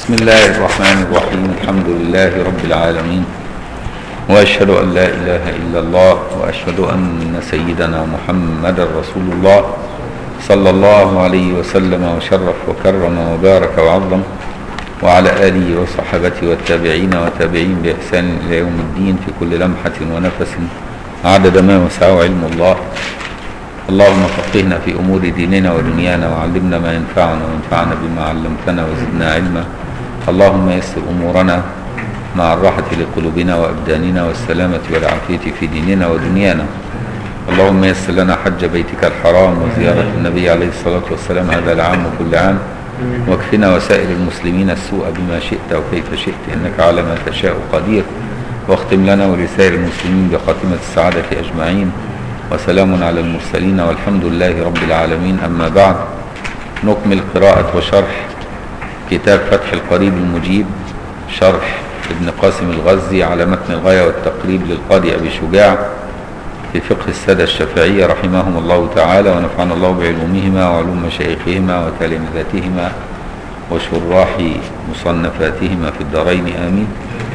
بسم الله الرحمن الرحيم الحمد لله رب العالمين وأشهد أن لا إله إلا الله وأشهد أن سيدنا محمد رسول الله صلى الله عليه وسلم وشرف وكرم وبارك وعظم وعلى آله وصحبه والتابعين وتابعين بإحسان إلى يوم الدين في كل لمحة ونفس عدد ما وسعه علم الله اللهم فقهنا في أمور ديننا ودنيانا وعلمنا ما ينفعنا وانفعنا بما علمتنا وزدنا علما اللهم يسر أمورنا مع الراحة لقلوبنا وأبداننا والسلامة والعافية في ديننا ودنيانا اللهم يسر لنا حج بيتك الحرام وزيارة النبي عليه الصلاة والسلام هذا العام وكل عام واكفنا وسائر المسلمين السوء بما شئت وكيف شئت إنك على ما تشاء قدير واختم لنا ولسائر المسلمين بخاتمة السعادة أجمعين وسلام على المرسلين والحمد لله رب العالمين أما بعد نكمل قراءة وشرح كتاب فتح القريب المجيب شرح ابن قاسم الغزي على متن الغاية والتقريب للقاضي أبي شجاع في فقه السادة الشافعية رحمهم الله تعالى ونفعنا الله بعلومهما وعلوم مشايخهما وتلامذاتهما وشراح مصنفاتهما في الدارين آمين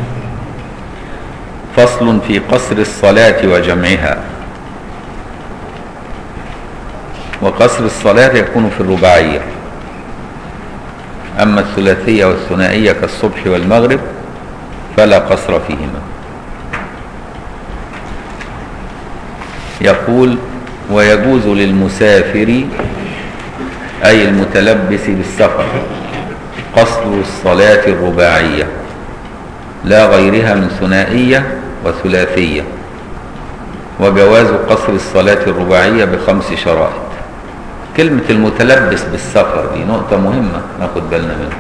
فصل في قصر الصلاة وجمعها وقصر الصلاة يكون في الرباعية أما الثلاثية والثنائية كالصبح والمغرب فلا قصر فيهما يقول ويجوز للمسافر أي المتلبس بالسفر قصر الصلاة الرباعية لا غيرها من ثنائية وثلاثية وجواز قصر الصلاة الرباعية بخمس شرائط كلمة المتلبس بالسفر دي نقطة مهمة ناخد بالنا منها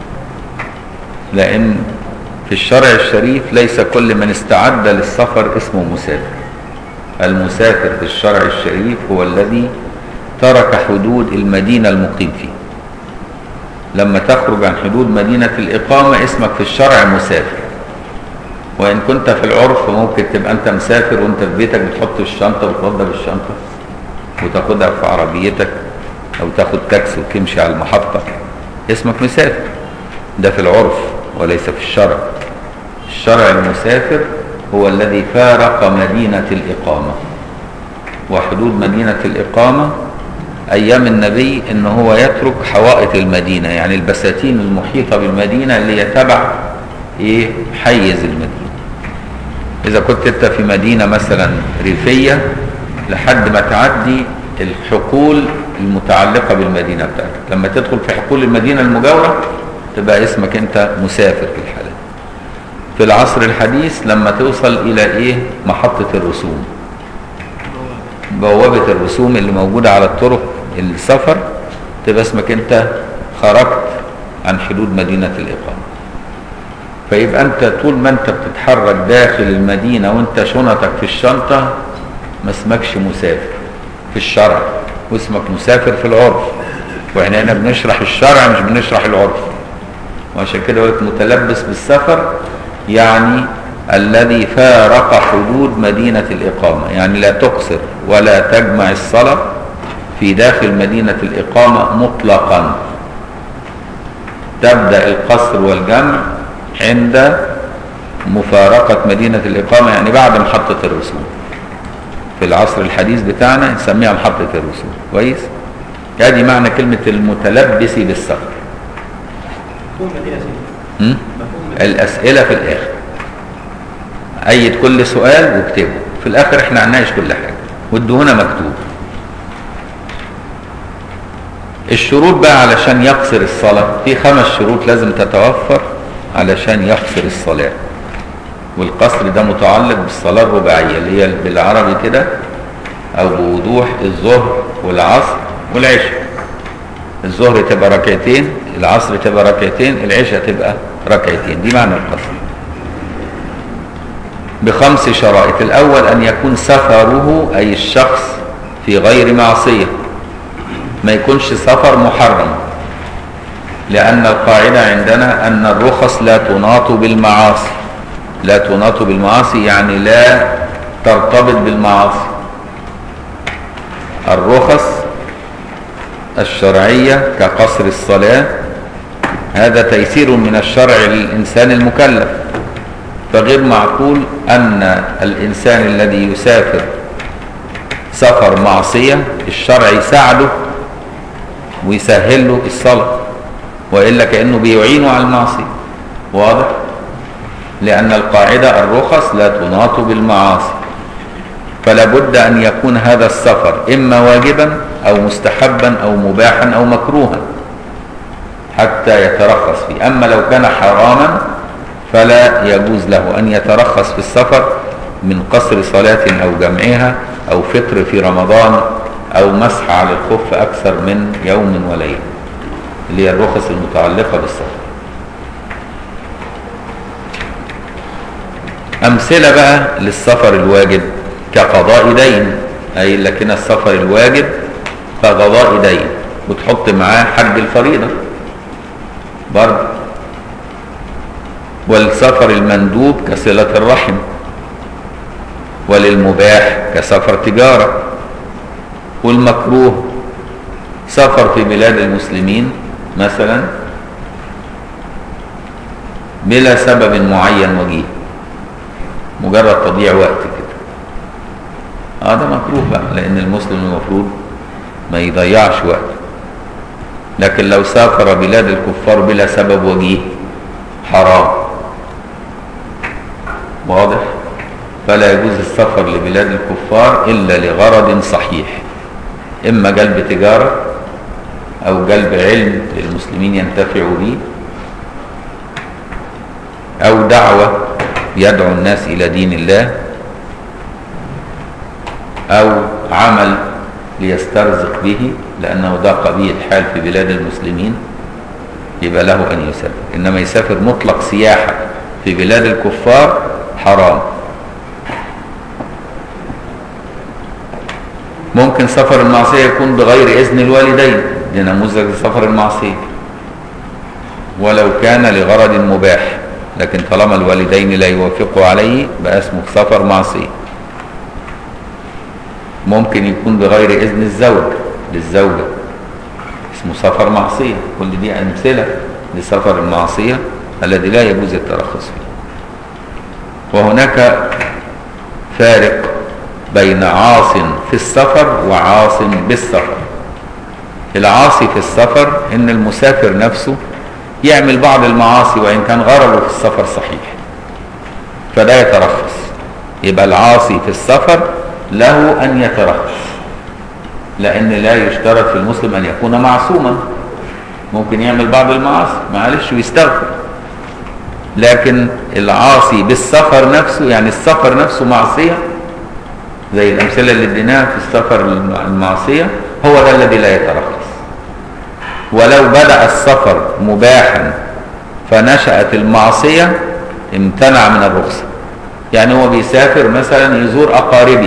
لأن في الشرع الشريف ليس كل من استعد للسفر اسمه مسافر المسافر في الشرع الشريف هو الذي ترك حدود المدينة المقيم فيه لما تخرج عن حدود مدينة الإقامة اسمك في الشرع مسافر وإن كنت في العرف ممكن تبقى أنت مسافر وأنت في بيتك بتحط الشنطة وتوضب الشنطة وتاخدها في عربيتك أو تاخد تاكسي وتمشي على المحطة اسمك مسافر ده في العرف وليس في الشرع الشرع المسافر هو الذي فارق مدينة الإقامة وحدود مدينة الإقامة أيام النبي إن هو يترك حوائط المدينة يعني البساتين المحيطة بالمدينة اللي يتبع إيه حيز المدينة إذا كنت أنت في مدينة مثلا ريفية لحد ما تعدي الحقول المتعلقة بالمدينة بتاعتك لما تدخل في حقول المدينة المجاورة تبقى اسمك أنت مسافر في الحالة في العصر الحديث لما توصل إلى إيه محطة الرسوم بوابة الرسوم اللي موجودة على الطرق السفر تبقى اسمك أنت خرجت عن حدود مدينة الإقامة فيبقى أنت طول ما أنت بتتحرك داخل المدينة وأنت شنطك في الشنطة ما اسمكش مسافر في الشرع واسمك مسافر في العرف واحنا هنا بنشرح الشرع مش بنشرح العرف وعشان كده قلت متلبس بالسفر يعني الذي فارق حدود مدينة الإقامة يعني لا تقصر ولا تجمع الصلاة في داخل مدينة الإقامة مطلقا تبدأ القصر والجمع عند مفارقة مدينة الإقامة يعني بعد محطة الرسوم في العصر الحديث بتاعنا نسميها محطة الرسوم كويس ادي معنى كلمة المتلبس بالسفر الأسئلة في الآخر أيد كل سؤال واكتبه في الآخر احنا هنناقش كل حاجة وادوهنا مكتوب الشروط بقى علشان يقصر الصلاة في خمس شروط لازم تتوفر علشان يقصر الصلاة والقصر ده متعلق بالصلاة الرباعية اللي هي بالعربي كده أو بوضوح الظهر والعصر والعشاء الظهر تبقى ركعتين العصر تبقى ركعتين العشاء تبقى ركعتين دي معنى القصر بخمس شرائط الأول أن يكون سفره أي الشخص في غير معصية ما يكونش سفر محرم لأن القاعدة عندنا أن الرخص لا تناط بالمعاصي لا تناط بالمعاصي يعني لا ترتبط بالمعاصي الرخص الشرعية كقصر الصلاة هذا تيسير من الشرع للإنسان المكلف فغير معقول أن الإنسان الذي يسافر سفر معصية الشرع يساعده ويسهل له الصلاة وإلا كأنه بيعينه على المعصية واضح؟ لأن القاعدة الرخص لا تناط بالمعاصي فلا بد أن يكون هذا السفر إما واجبا أو مستحبا أو مباحا أو مكروها حتى يترخص فيه أما لو كان حراما فلا يجوز له أن يترخص في السفر من قصر صلاة أو جمعها أو فطر في رمضان أو مسح على الخف أكثر من يوم وليلة اللي هي الرخص المتعلقة بالسفر أمثلة بقى للسفر الواجب كقضاء دين أي لكن السفر الواجب كقضاء دين وتحط معاه حج الفريضة برضه والسفر المندوب كصلة الرحم وللمباح كسفر تجارة والمكروه سفر في بلاد المسلمين مثلا بلا سبب معين وجيه مجرد تضييع وقت كده اه ده مكروه بقى لان المسلم المفروض ما يضيعش وقته لكن لو سافر بلاد الكفار بلا سبب وجيه حرام واضح فلا يجوز السفر لبلاد الكفار الا لغرض صحيح اما جلب تجاره او جلب علم للمسلمين ينتفعوا به او دعوه يدعو الناس الى دين الله او عمل ليسترزق به لانه ضاق به الحال في بلاد المسلمين يبقى له ان يسافر انما يسافر مطلق سياحه في بلاد الكفار حرام ممكن سفر المعصيه يكون بغير اذن الوالدين لنموذج سفر المعصيه ولو كان لغرض مباح لكن طالما الوالدين لا يوافقوا عليه بقى اسمه سفر معصيه ممكن يكون بغير اذن الزوج للزوجه اسمه سفر معصيه كل دي امثله لسفر المعصيه الذي لا يجوز الترخص فيه وهناك فارق بين عاص في السفر وعاص بالسفر العاصي في السفر ان المسافر نفسه يعمل بعض المعاصي وان كان غرضه في السفر صحيح فده يترخص يبقى العاصي في السفر له ان يترخص لان لا يشترط في المسلم ان يكون معصوما ممكن يعمل بعض المعاصي معلش ويستغفر لكن العاصي بالسفر نفسه يعني السفر نفسه معصية زي الأمثلة اللي اديناها في السفر المعصية هو ده الذي لا يترخص ولو بدأ السفر مباحا فنشأت المعصية امتنع من الرخصة يعني هو بيسافر مثلا يزور أقاربه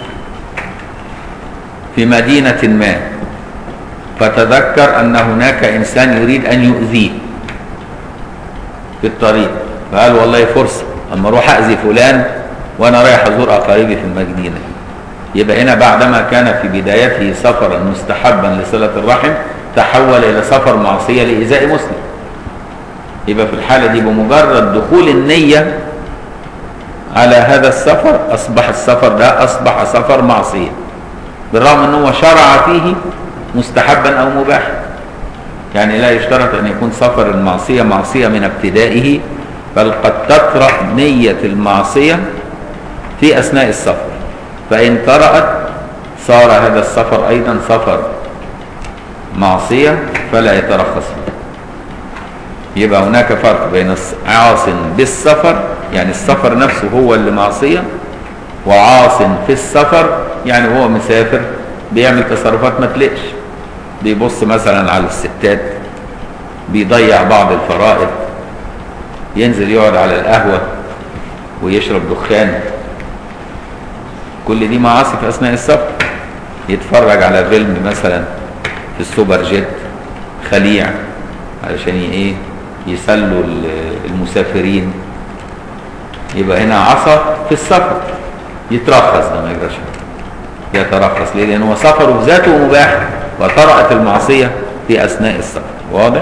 في مدينة ما فتذكر أن هناك إنسان يريد أن يؤذيه في الطريق فقال والله فرصة أما أروح أذي فلان وأنا رايح أزور أقاربي في المدينة يبقى هنا بعدما كان في بدايته سفرا مستحبا لصلة الرحم تحول إلى سفر معصية لإيذاء مسلم يبقى في الحالة دي بمجرد دخول النية على هذا السفر أصبح السفر ده أصبح سفر معصية بالرغم أنه شرع فيه مستحبا أو مباحا يعني لا يشترط أن يكون سفر المعصية معصية من ابتدائه بل قد تطرأ نية المعصية في أثناء السفر فإن طرأت صار هذا السفر أيضا سفر معصية فلا يترخص فيه يبقى هناك فرق بين عاص بالسفر يعني السفر نفسه هو اللي معصية وعاص في السفر يعني هو مسافر بيعمل تصرفات ما تلقش بيبص مثلا على الستات بيضيع بعض الفرائض ينزل يقعد على القهوة ويشرب دخان كل دي معاصي في أثناء السفر يتفرج على فيلم مثلا في السوبر جيت خليع علشان ايه يسلوا المسافرين يبقى هنا عصا في السفر يترخص ده ما يجراش يترخص ليه لان هو سفره بذاته مباح وطرأت المعصية في أثناء السفر واضح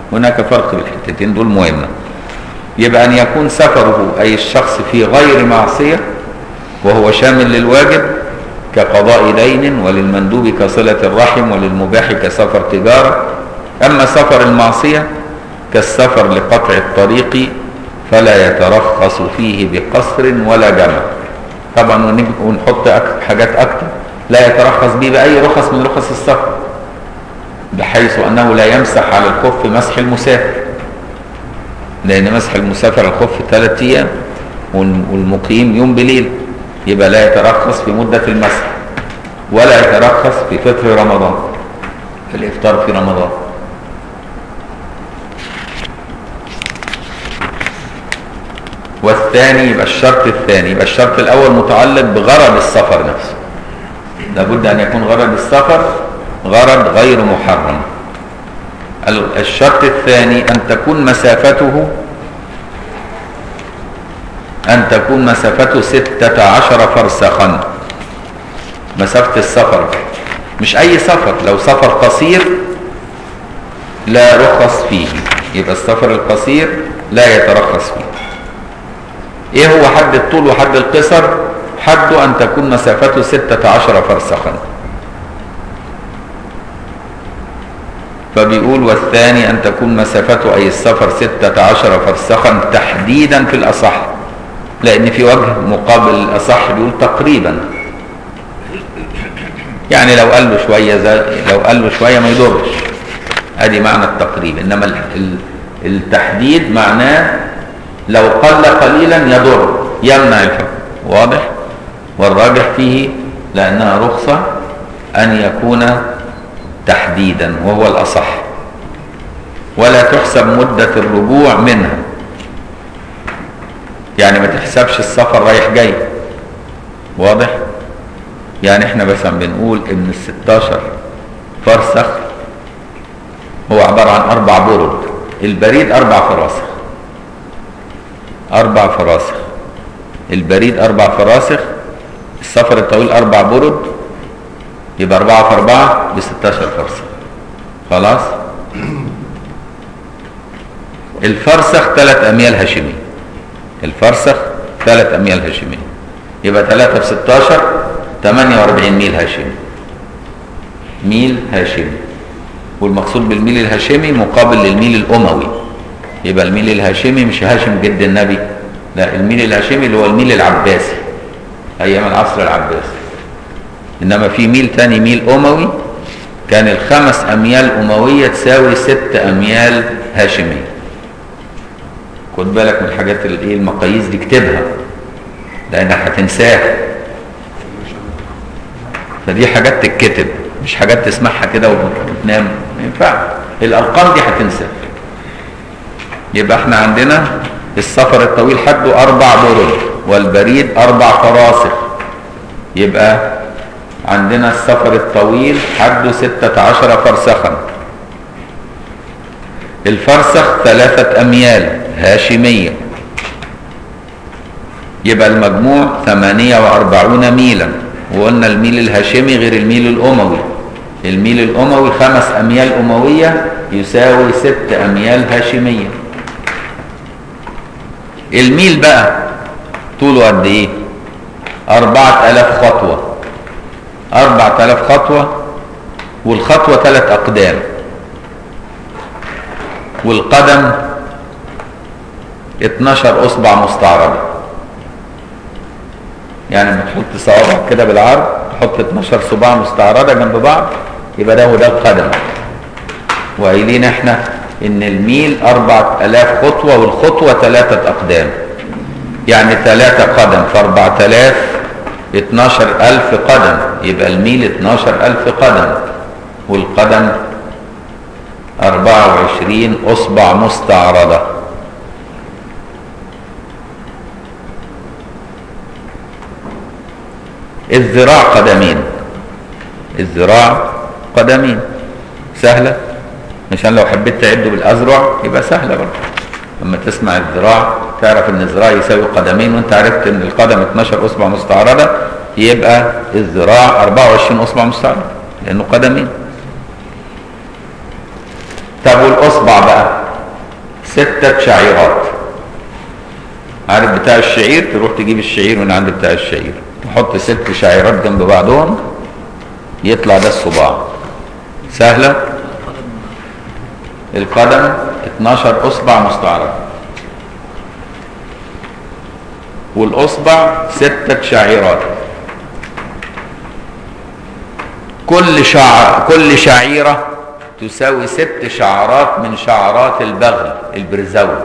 هناك فرق بالحتتين دول مهمة يبقى أن يكون سفره أي الشخص في غير معصية وهو شامل للواجب كقضاء دين وللمندوب كصلة الرحم وللمباح كسفر تجارة أما سفر المعصية كالسفر لقطع الطريق فلا يترخص فيه بقصر ولا جمع طبعا ونج- ونحط أك- حاجات أكتر لا يترخص به بأي رخص من رخص السفر بحيث أنه لا يمسح على الخف مسح المسافر لأن مسح المسافر على الخف ثلاثة أيام وال- والمقيم يوم بليل يبقى لا يترخص في مدة المسح ولا يترخص في فطر رمضان في الإفطار في رمضان والثاني يبقى الشرط الثاني يبقى الشرط الأول متعلق بغرض السفر نفسه لابد أن يكون غرض السفر غرض غير محرم ال- الشرط الثاني أن تكون مسافته أن تكون مسافته ستة عشر فرسخا مسافة السفر مش أي سفر لو سفر قصير لا رخص فيه يبقى السفر القصير لا يترخص فيه ايه هو حد الطول وحد القصر حده ان تكون مسافته ستة عشر فرسخا فبيقول والثاني ان تكون مسافته اي السفر ستة عشر فرسخا تحديدا في الاصح لان في وجه مقابل الاصح بيقول تقريبا يعني لو قال له شوية زي لو قال له شوية ما يضرش ادي معنى التقريب انما ال- ال- التحديد معناه لو قل قليلا يضر يمنع الحكم واضح والراجح فيه لانها رخصة ان يكون تحديدا وهو الاصح ولا تحسب مدة الرجوع منها يعني ما تحسبش السفر رايح جاي واضح يعني احنا مثلا بنقول ان الستاشر فرسخ هو عبارة عن اربع برد البريد اربع فراسخ اربع فراسخ البريد اربع فراسخ السفر الطويل اربع برد يبقى اربعة في اربعة بستاشر فرسخ خلاص الفرسخ ثلاث اميال هاشمية الفرسخ ثلاث اميال هاشمية يبقى ثلاثة في ستاشر 48 ميل هاشمي ميل هاشمي والمقصود بالميل الهاشمي مقابل للميل الأموي يبقى الميل الهاشمي مش هاشم جد النبي لا الميل الهاشمي اللي هو الميل العباسي أيام العصر العباسي إنما في ميل تاني ميل أموي كان الخمس أميال أموية تساوي ست أميال هاشمية خد بالك من الحاجات اللي ايه المقاييس دي اكتبها لأنك هتنساها فدي حاجات تتكتب مش حاجات تسمعها كده وتنام ما ينفعش الارقام دي هتنسى يبقى احنا عندنا السفر الطويل حده اربع برد والبريد اربع فراسخ يبقى عندنا السفر الطويل حده ستة عشر فرسخا الفرسخ ثلاثة اميال هاشمية يبقى المجموع ثمانية واربعون ميلا وقلنا الميل الهاشمي غير الميل الأموي الميل الأموي خمس أميال أموية يساوي ست أميال هاشمية الميل بقى طوله قد إيه أربعة ألاف خطوة أربعة ألاف خطوة والخطوة ثلاث أقدام والقدم 12 أصبع مستعرضة يعني لما تحط صوابعك كده بالعرض تحط 12 صباع مستعرضه جنب بعض يبقى ده هو ده القدم وقايلين احنا ان الميل 4000 خطوه والخطوه ثلاثه اقدام يعني ثلاثه قدم في 4000 12000 قدم يبقى الميل 12000 قدم والقدم 24 اصبع مستعرضه الذراع قدمين الذراع قدمين سهلة عشان لو حبيت تعده بالأذرع يبقى سهلة برضه لما تسمع الذراع تعرف ان الذراع يساوي قدمين وانت عرفت ان القدم 12 اصبع مستعرضة يبقى الذراع 24 اصبع مستعرضة لانه قدمين طب والاصبع بقى ستة شعيرات عارف بتاع الشعير تروح تجيب الشعير من عند بتاع الشعير تحط ست شعيرات جنب بعضهم يطلع ده الصباع سهلة القدم 12 اصبع مستعرض والاصبع ستة شعيرات كل شعر كل شعيرة تساوي ست شعرات من شعرات البغل البرزاوي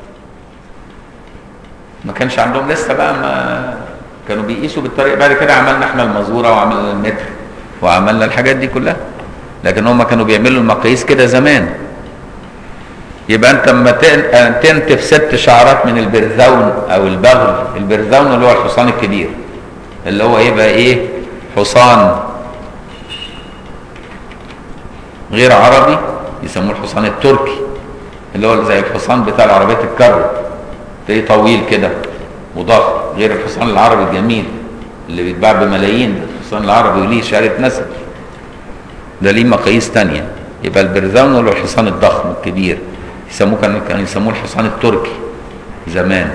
ما كانش عندهم لسه بقى ما كانوا بيقيسوا بالطريقه بعد كده عملنا احنا المزوره وعملنا المتر وعملنا الحاجات دي كلها لكن هم كانوا بيعملوا المقاييس كده زمان يبقى انت لما تن- تنتف ست شعرات من البرزون او البغل البرزون اللي هو الحصان الكبير اللي هو يبقى ايه حصان غير عربي يسموه الحصان التركي اللي هو زي الحصان بتاع العربيات الكرو تلاقيه طويل كده وضخم غير الحصان العربي الجميل اللي بيتباع بملايين ده الحصان العربي وليه شهادة نسب ده ليه مقاييس تانية يبقى البرزون اللي هو الحصان الضخم الكبير يسموه كانوا كانوا يسموه الحصان التركي زمان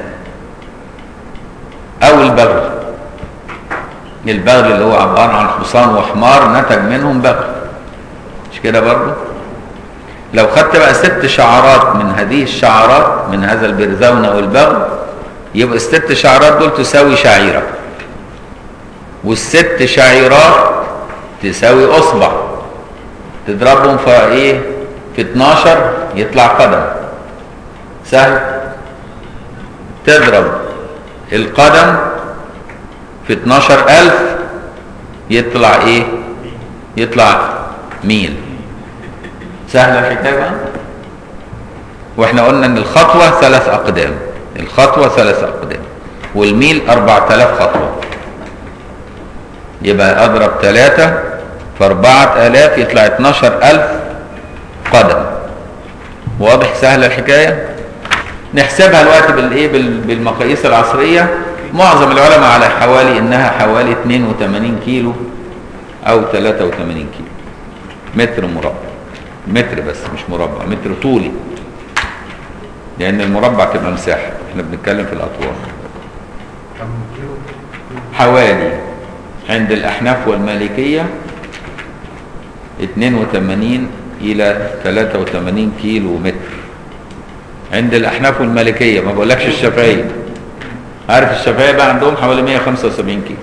او البغل البغل اللي هو عبارة عن حصان وحمار نتج منهم بغل مش كده برضو لو خدت بقى ست شعرات من هذه الشعرات من هذا البرزون او البغل يبقى الست شعرات دول تساوي شعيرة والست شعيرات تساوي اصبع تضربهم في ايه في 12 يطلع قدم سهل تضرب القدم في 12000 يطلع ايه يطلع ميل سهله الحكايه بقى واحنا قلنا ان الخطوه ثلاث اقدام الخطوه ثلاث اقدام والميل 4000 خطوه يبقى اضرب ثلاثة في 4000 يطلع 12000 قدم واضح سهله الحكايه نحسبها الوقت بالايه بال- بالمقاييس العصريه معظم العلماء على حوالي انها حوالي 82 كيلو او 83 كيلو متر مربع متر بس مش مربع متر طولي لان المربع تبقى مساحه احنا بنتكلم في الاطوال حوالي عند الاحناف والمالكيه 82 الى 83 كيلو متر عند الاحناف والمالكيه ما بقولكش الشافعيه عارف الشافعيه بقى عندهم حوالي 175 كيلو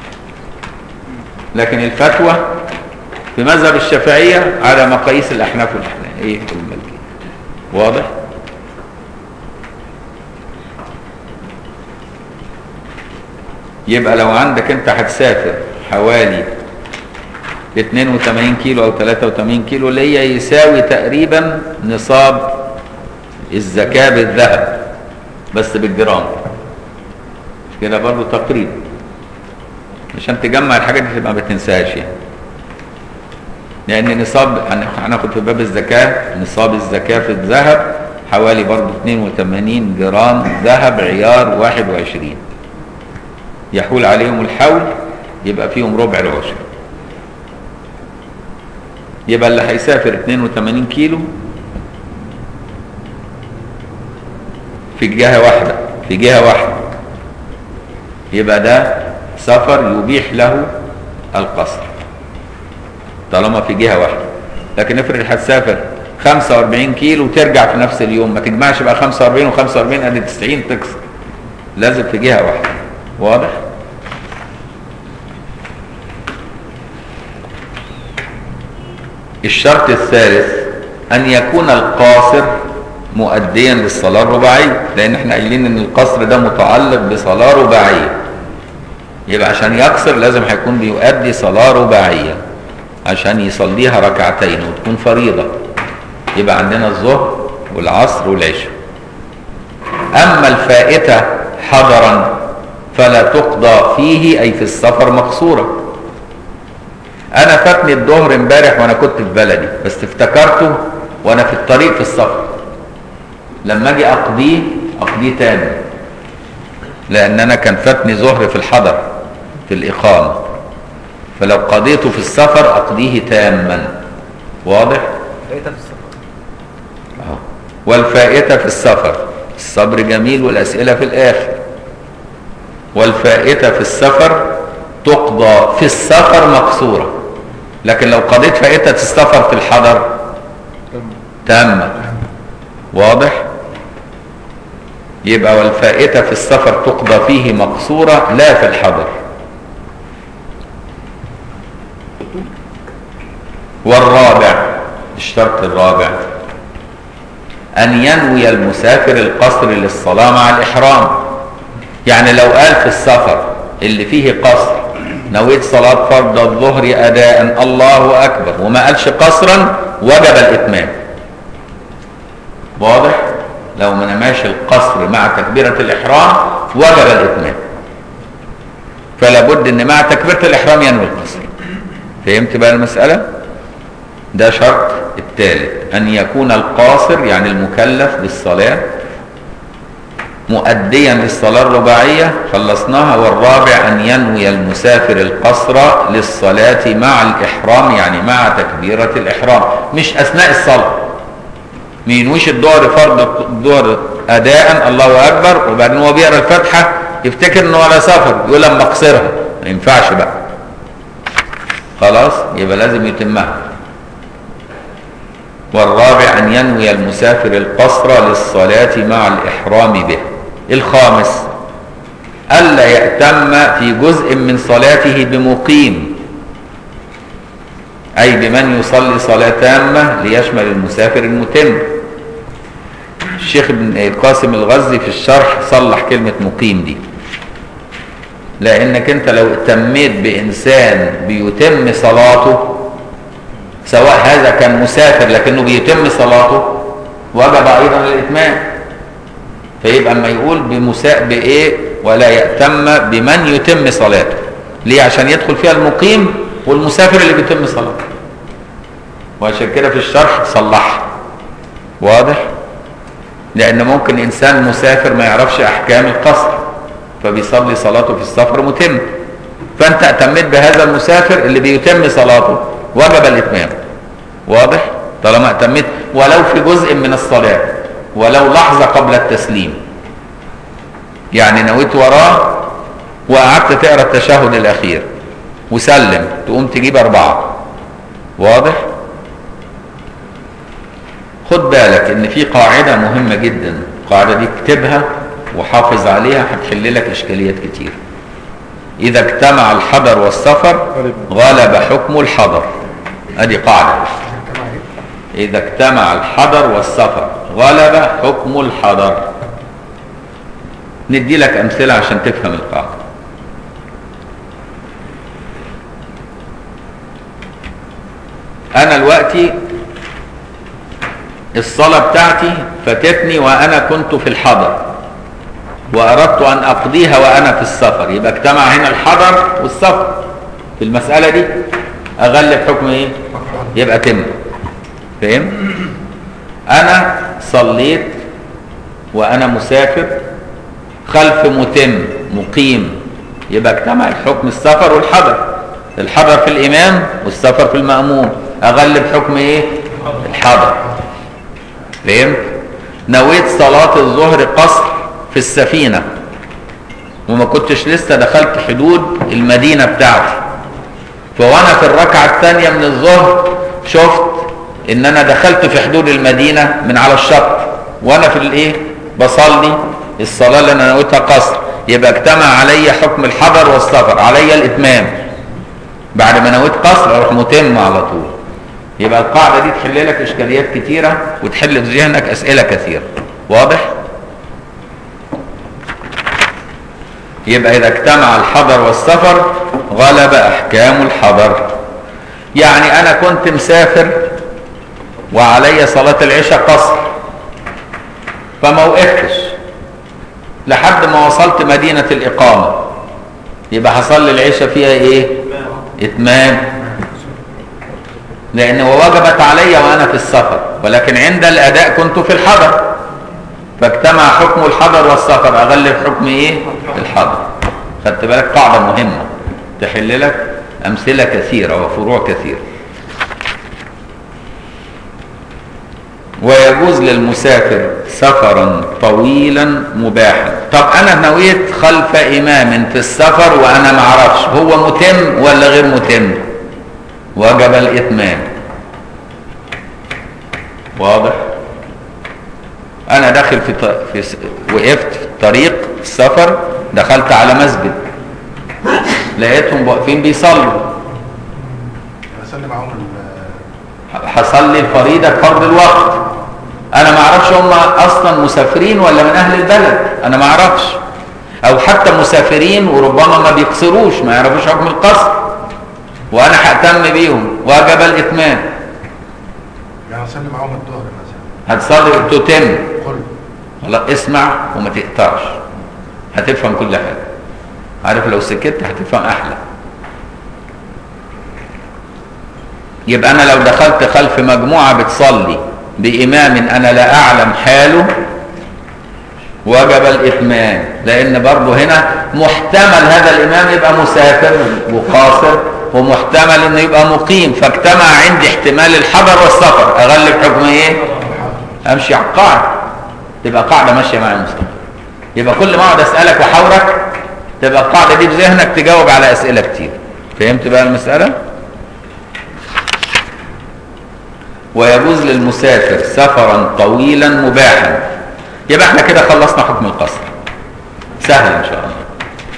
لكن الفتوى في مذهب الشافعيه على مقاييس الاحناف والاحناف ايه والمالكيه واضح يبقى لو عندك انت هتسافر حوالي 82 كيلو او 83 كيلو اللي هي يساوي تقريبا نصاب الزكاة بالذهب بس بالجرام مش كده برضه تقريبا عشان تجمع الحاجات دي تبقى ما تنساهاش يعني لان نصاب هن- هناخد في باب الزكاة نصاب الزكاة في الذهب حوالي برضه 82 جرام ذهب عيار 21 يحول عليهم الحول يبقى فيهم ربع العشر يبقى اللي هيسافر 82 كيلو في جهة واحدة في جهة واحدة يبقى ده سفر يبيح له القصر طالما في جهة واحدة لكن افرض هتسافر 45 كيلو وترجع في نفس اليوم ما تجمعش بقى 45 و45 ادي 90 تكسر لازم في جهة واحدة واضح؟ الشرط الثالث أن يكون القاصر مؤديا للصلاة الرباعية لأن احنا قايلين إن القصر ده متعلق بصلاة رباعية يبقى عشان يقصر لازم هيكون بيؤدي صلاة رباعية عشان يصليها ركعتين وتكون فريضة يبقى عندنا الظهر والعصر والعشاء أما الفائتة حضرا فلا تقضى فيه أي في السفر مقصورة أنا فاتني الظهر امبارح وأنا كنت في بلدي بس افتكرته وأنا في الطريق في السفر لما أجي أقضيه أقضيه تاني لأن أنا كان فاتني ظهر في الحضر في الإقامة فلو قضيته في السفر أقضيه تاما واضح؟ لقيتها في السفر أهو والفائتة في السفر الصبر جميل والأسئلة في الآخر والفائتة في السفر تقضى في السفر مقصورة لكن لو قضيت فائتة السفر في الحضر تامة واضح يبقى والفائتة في السفر تقضى فيه مقصورة لا في الحضر والرابع الشرط الرابع أن ينوي المسافر القصر للصلاة مع الإحرام يعني لو قال في السفر اللي فيه قصر نويت صلاة فرض الظهر أداء الله أكبر وما قالش قصرا وجب الإتمام واضح لو ما نماش القصر مع تكبيرة الإحرام وجب الإتمام فلا بد ان مع تكبيرة الإحرام ينوي القصر فهمت بقى المسألة ده شرط الثالث أن يكون القاصر يعني المكلف بالصلاة مؤديا للصلاة الرباعية خلصناها والرابع أن ينوي المسافر القصر للصلاة مع الإحرام يعني مع تكبيرة الإحرام مش أثناء الصلاة ما ينويش الظهر فرض الظهر أداء الله أكبر وبعدين هو بيقرأ الفاتحة يفتكر إنه على سفر يقول لما أقصرها ما ينفعش بقى خلاص يبقى لازم يتمها والرابع أن ينوي المسافر القصر للصلاة مع الإحرام به الخامس ألا يأتم في جزء من صلاته بمقيم أي بمن يصلي صلاة تامة ليشمل المسافر المتم الشيخ ابن القاسم الغزي في الشرح صلح كلمة مقيم دي لأنك أنت لو اهتميت بإنسان بيتم صلاته سواء هذا كان مسافر لكنه بيتم صلاته وجب أيضا الإتمام فيبقى اما يقول بمساء بإيه ولا يأتم بمن يتم صلاته ليه عشان يدخل فيها المقيم والمسافر اللي بيتم صلاته وعشان كده في الشرح صلح واضح لأن ممكن إنسان مسافر ما يعرفش أحكام القصر فبيصلي صلاته في السفر متم فأنت اهتميت بهذا المسافر اللي بيتم صلاته وجب الإتمام واضح طالما اهتميت ولو في جزء من الصلاة ولو لحظة قبل التسليم يعني نويت وراه وقعدت تقرا التشهد الأخير وسلم تقوم تجيب أربعة واضح خد بالك ان في قاعدة مهمة جدا القاعدة دي اكتبها وحافظ عليها هتحل لك اشكاليات كتير اذا اجتمع الحضر والسفر غلب حكم الحضر ادي قاعدة اذا اجتمع الحضر والسفر غلب حكم الحضر ندي لك امثلة عشان تفهم القاعدة انا دلوقتي الصلاة بتاعتي فاتتني وأنا كنت في الحضر وأردت أن أقضيها وأنا في السفر يبقى اجتمع هنا الحضر والسفر في المسألة دي أغلب حكم إيه؟ يبقى تم فهم؟ أنا صليت وأنا مسافر خلف متم مقيم يبقى اجتمع الحكم السفر والحضر الحضر في الإمام والسفر في المأموم أغلب حكم إيه؟ الحضر فهمت نويت صلاة الظهر قصر في السفينة وما كنتش لسه دخلت حدود المدينة بتاعتي فوانا في الركعة الثانية من الظهر شفت ان انا دخلت في حدود المدينة من على الشط وانا في الايه بصلي الصلاة اللي انا نويتها قصر يبقى اجتمع علي حكم الحضر والسفر علي الاتمام بعد ما نويت قصر اروح متم على طول يبقى القاعدة دي تحل لك إشكاليات كتيرة وتحل في ذهنك أسئلة كثيرة واضح؟ يبقى إذا اجتمع الحضر والسفر غلب أحكام الحضر يعني أنا كنت مسافر وعلي صلاة العشاء قصر فما وقفتش لحد ما وصلت مدينة الإقامة يبقى هصلي العشاء فيها إيه؟ إتمام لأنه وجبت علي وأنا في السفر ولكن عند الأداء كنت في الحضر فاجتمع حكم الحضر والسفر أغلب حكم إيه؟ الحضر خدت بالك قاعدة مهمة تحل لك أمثلة كثيرة وفروع كثيرة ويجوز للمسافر سفرا طويلا مباحا طب انا نويت خلف امام في السفر وانا ما اعرفش هو متم ولا غير متم وجب الاتمام واضح انا داخل في, ط... في س... وقفت في طريق السفر دخلت على مسجد لقيتهم واقفين بيصلوا هسلم معاهم ال- هصلي الفريضة بفرض الوقت انا ما اعرفش هم اصلا مسافرين ولا من اهل البلد انا ما اعرفش او حتى مسافرين وربما ما بيقصروش ما يعرفوش حكم القصر وانا ههتم بيهم وجب الاتمام يعني هسلم معاهم الظهر مثلا هتصلي تتم كله خلاص اسمع وما تقطعش هتفهم كل حاجه عارف لو سكت هتفهم احلى يبقى انا لو دخلت خلف مجموعه بتصلي بامام انا لا اعلم حاله وجب الاتمام لان برضه هنا محتمل هذا الامام يبقى مسافر وقاصر ومحتمل انه يبقى مقيم فاجتمع عندي احتمال الحضر والسفر اغلب حكم ايه امشي على القاعده تبقى قاعده ماشيه معايا مستقر يبقى كل ما اقعد اسالك واحاورك تبقى القاعده دي في ذهنك تجاوب على اسئله كتير فهمت بقى المساله ويجوز للمسافر سفرا طويلا مباحا يبقى احنا كده خلصنا حكم القصر سهل ان شاء الله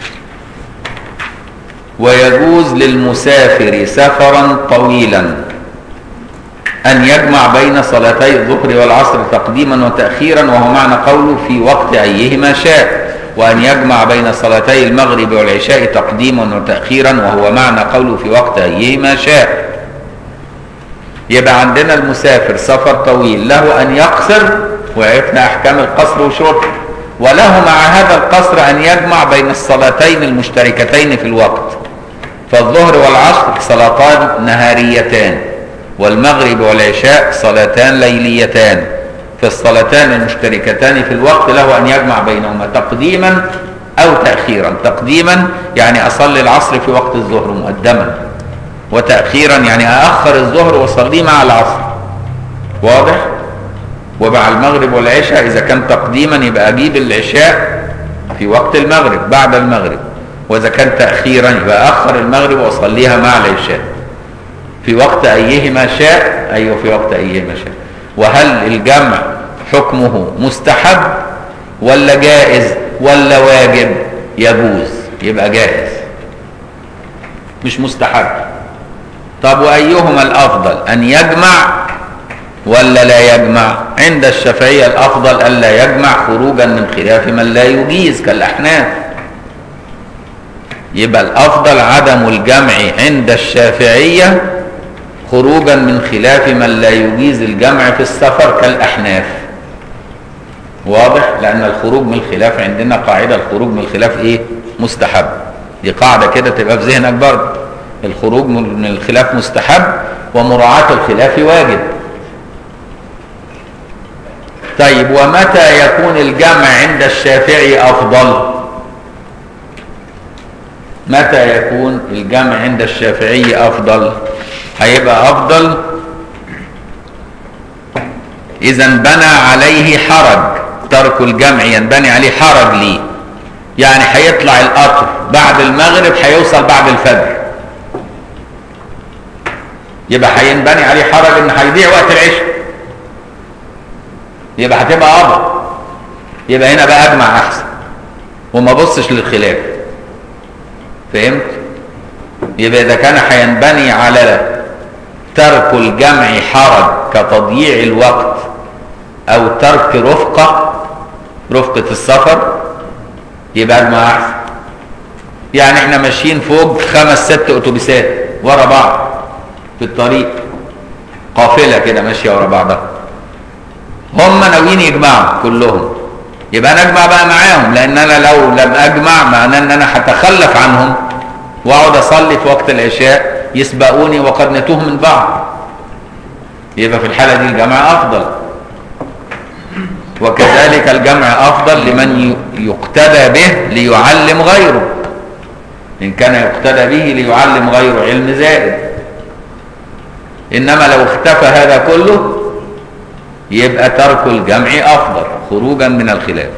ويجوز للمسافر سفرا طويلا أن يجمع بين صلاتي الظهر والعصر تقديما وتأخيرا وهو معنى قوله في وقت أيهما شاء وأن يجمع بين صلاتي المغرب والعشاء تقديما وتأخيرا وهو معنى قوله في وقت أيهما شاء يبقى عندنا المسافر سفر طويل له أن يقصر وعرفنا أحكام القصر وشرطه وله مع هذا القصر أن يجمع بين الصلاتين المشتركتين في الوقت فالظهر والعصر صلاتان نهاريتان والمغرب والعشاء صلاتان ليليتان فالصلاتان المشتركتان في الوقت له أن يجمع بينهما تقديما أو تأخيرا تقديما يعني أصلي العصر في وقت الظهر مقدما وتأخيرا يعني أأخر الظهر وأصليه مع العصر واضح؟ ومع المغرب والعشاء إذا كان تقديما يبقى أجيب العشاء في وقت المغرب بعد المغرب وإذا كان تأخيرا يبقى أخر المغرب وأصليها مع العشاء في وقت أيهما شاء أيوه في وقت أيهما شاء وهل الجمع حكمه مستحب ولا جائز ولا واجب يجوز يبقى جائز مش مستحب طب وأيهما الأفضل أن يجمع ولا لا يجمع عند الشافعية الأفضل ألا يجمع خروجا من خلاف من لا يجيز كالأحناف يبقى الأفضل عدم الجمع عند الشافعية خروجا من خلاف من لا يجيز الجمع في السفر كالأحناف واضح لأن الخروج من الخلاف عندنا قاعدة الخروج من الخلاف إيه مستحب دي قاعدة كده تبقى في ذهنك برضه الخروج من الخلاف مستحب ومراعاة الخلاف واجب طيب ومتى يكون الجمع عند الشافعي أفضل متى يكون الجمع عند الشافعي أفضل هيبقى أفضل إذا انبنى عليه حرج ترك الجمع ينبني عليه حرج ليه يعني هيطلع القطر بعد المغرب هيوصل بعد الفجر يبقى هينبني عليه حرج ان هيضيع وقت العشاء يبقى هتبقى أبى يبقى هنا بقى أجمع أحسن وما بصش للخلاف فهمت؟ يبقى إذا كان هينبني على ترك الجمع حرج كتضييع الوقت أو ترك رفقة رفقة السفر يبقى أجمع أحسن يعني احنا ماشيين فوق خمس ست أتوبيسات ورا بعض في الطريق قافلة كده ماشية ورا بعضها هم ناويين يجمعوا كلهم يبقى انا اجمع بقى معاهم لان انا لو لم اجمع معناه ان انا هتخلف عنهم واقعد اصلي في وقت العشاء يسبقوني وقد نتوه من بعض يبقى في الحاله دي الجمع افضل وكذلك الجمع افضل لمن يقتدى به ليعلم غيره ان كان يقتدى به ليعلم غيره علم زائد انما لو اختفى هذا كله يبقى ترك الجمع افضل خروجا من الخلاف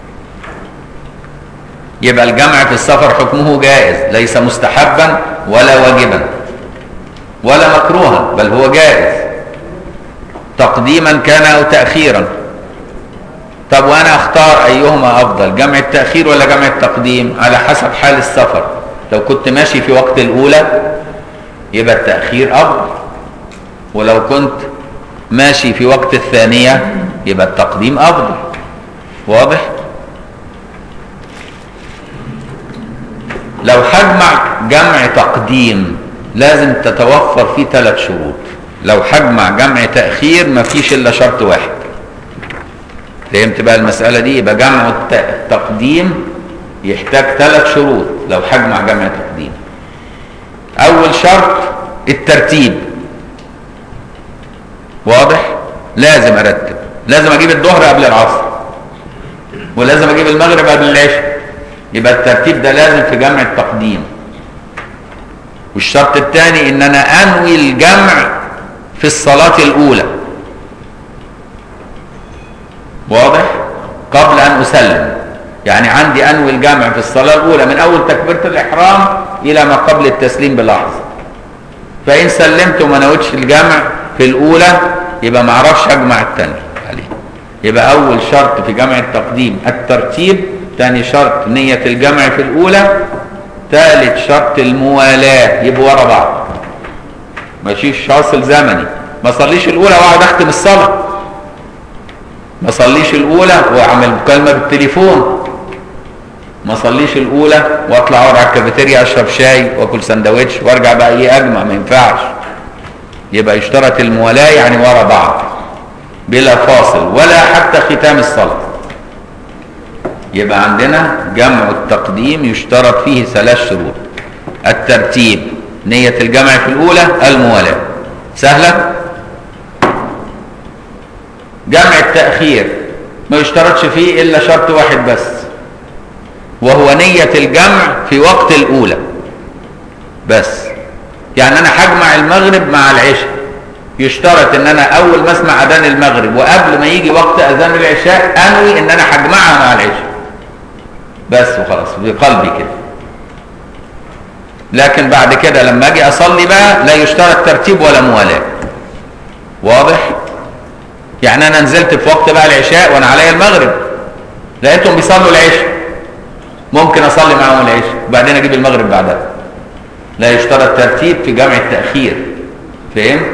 يبقى الجمع في السفر حكمه جائز ليس مستحبا ولا واجبا ولا مكروها بل هو جائز تقديما كان او تاخيرا طب وانا اختار ايهما افضل جمع التاخير ولا جمع التقديم على حسب حال السفر لو كنت ماشي في وقت الاولى يبقى التاخير افضل ولو كنت ماشي في وقت الثانيه يبقى التقديم افضل واضح لو هجمع جمع تقديم لازم تتوفر فيه ثلاث شروط لو هجمع جمع تأخير مفيش إلا شرط واحد فهمت بقى المسألة دي يبقى جمع الت- التقديم يحتاج ثلاث شروط لو هجمع جمع تقديم أول شرط الترتيب واضح لازم أرتب لازم أجيب الظهر قبل العصر ولازم أجيب المغرب قبل العشاء يبقى الترتيب ده لازم في جمع التقديم والشرط الثاني ان انا انوي الجمع في الصلاة الاولى واضح قبل ان اسلم يعني عندي انوي الجمع في الصلاة الاولى من اول تكبيرة الاحرام الى ما قبل التسليم بلحظة فان سلمت وما نويتش الجمع في الاولى يبقى ما اعرفش اجمع الثاني عليه يبقى اول شرط في جمع التقديم الترتيب ثاني شرط نية الجمع في الاولى ثالث شرط الموالاة يبقوا ورا بعض ماشيش فاصل زمني ما صليش الاولى واقعد اختم الصلاه ما صليش الاولى واعمل مكالمه بالتليفون ما صليش الاولى واطلع اقعد على الكافيتيريا اشرب شاي واكل سندوتش وارجع بقى ايه اجمع ما ينفعش يبقى يشترط الموالاه يعني ورا بعض بلا فاصل ولا حتى ختام الصلاه يبقى عندنا جمع التقديم يشترط فيه ثلاث شروط الترتيب نية الجمع في الأولى الموالاة سهلة جمع التأخير ما يشترطش فيه إلا شرط واحد بس وهو نية الجمع في وقت الأولى بس يعني أنا هجمع المغرب مع العشاء يشترط ان انا اول ما اسمع اذان المغرب وقبل ما يجي وقت اذان العشاء انوي ان انا هجمعها مع العشاء بس وخلاص بقلبي كده لكن بعد كده لما اجي اصلي بقى لا يشترط ترتيب ولا موالاه واضح يعني انا نزلت في وقت بقى العشاء وانا عليا المغرب لقيتهم بيصلوا العشاء ممكن اصلي معاهم العشاء وبعدين اجيب المغرب بعدها لا يشترط ترتيب في جمع التاخير فهمت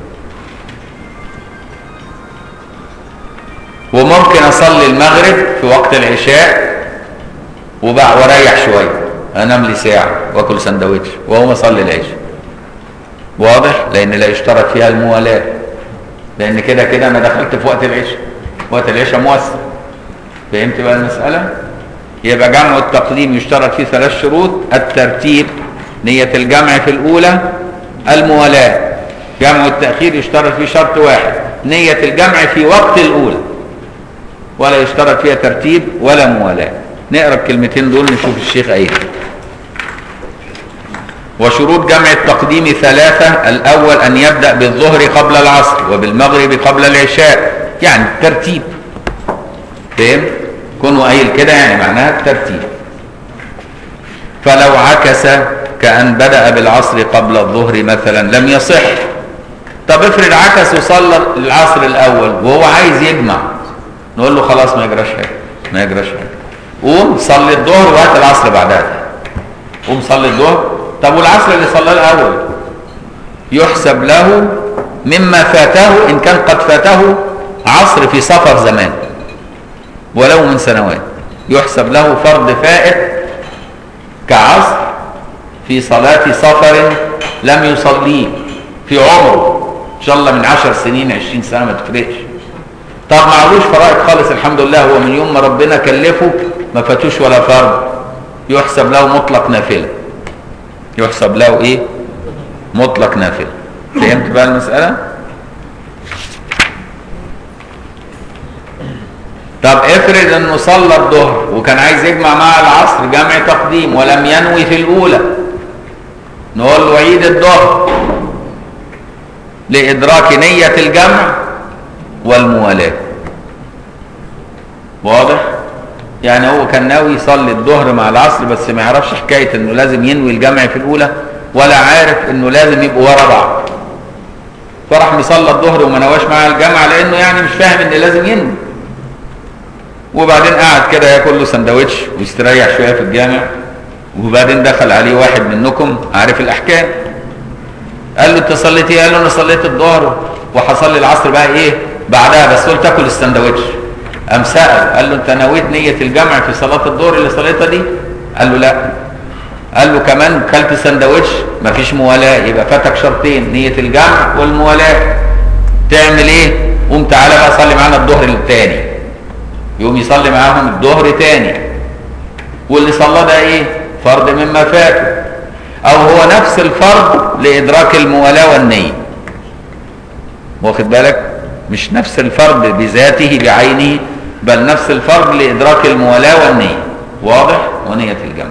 وممكن اصلي المغرب في وقت العشاء وبقى واريح شويه انام لي ساعه واكل سندوتش واقوم اصلي العشاء واضح لان لا يشترط فيها الموالاه لان كده كده انا دخلت في وقت العشاء وقت العشاء موسع فهمت بقى المساله يبقى جمع التقديم يشترط فيه ثلاث شروط الترتيب نية الجمع في الأولى الموالاة جمع التأخير يشترط فيه شرط واحد نية الجمع في وقت الأولى ولا يشترط فيها ترتيب ولا موالاة نقرا الكلمتين دول نشوف الشيخ ايه وشروط جمع التقديم ثلاثة الأول أن يبدأ بالظهر قبل العصر وبالمغرب قبل العشاء يعني الترتيب فهم؟ كونوا قايل كده يعني معناها الترتيب فلو عكس كأن بدأ بالعصر قبل الظهر مثلا لم يصح طب افرض عكس وصلى العصر الأول وهو عايز يجمع نقول له خلاص ما يجراش حاجة ما يجراش حاجة قوم صلي الظهر وهات العصر بعدها قوم صلي الظهر طب والعصر اللي صلاه الاول يحسب له مما فاته ان كان قد فاته عصر في سفر زمان ولو من سنوات يحسب له فرض فائت كعصر في صلاة سفر لم يصليه في عمره ان شاء الله من عشر سنين عشرين سنة ما تفرقش طب معلوش فرائض خالص الحمد لله هو من يوم ما ربنا كلفه ما فاتوش ولا فرض يحسب له مطلق نافله يحسب له ايه مطلق نافله فهمت بقى المساله طب افرض انه صلى الظهر وكان عايز يجمع مع العصر جمع تقديم ولم ينوي في الاولى نقول له عيد الظهر لادراك نيه الجمع والموالاة واضح يعني هو كان ناوي يصلي الظهر مع العصر بس ما يعرفش حكاية انه لازم ينوي الجمع في الاولى ولا عارف انه لازم يبقوا ورا بعض فراح مصلى الظهر وما نواش معاه الجمع لانه يعني مش فاهم ان لازم ينوي وبعدين قعد كده ياكل له سندوتش ويستريح شويه في الجامع وبعدين دخل عليه واحد منكم عارف الاحكام قال له انت صليت ايه؟ قال له انا صليت الظهر وهصلي العصر بقى ايه؟ بعدها بس قلت اكل السندوتش قام سال قال له انت نويت نيه الجمع في صلاه الظهر اللي صليتها دي؟ قال له لا قال له كمان كلت سندوتش مفيش موالاه يبقى فاتك شرطين نيه الجمع والموالاه تعمل ايه؟ قوم تعالى بقى صلي معانا الظهر الثاني يقوم يصلي معاهم الظهر تاني واللي صلى ده ايه فرض مما فاته او هو نفس الفرض لادراك الموالاه والنيه واخد بالك مش نفس الفرض بذاته بعينه بل نفس الفرض لادراك الموالاه والنيه واضح ونيه الجمع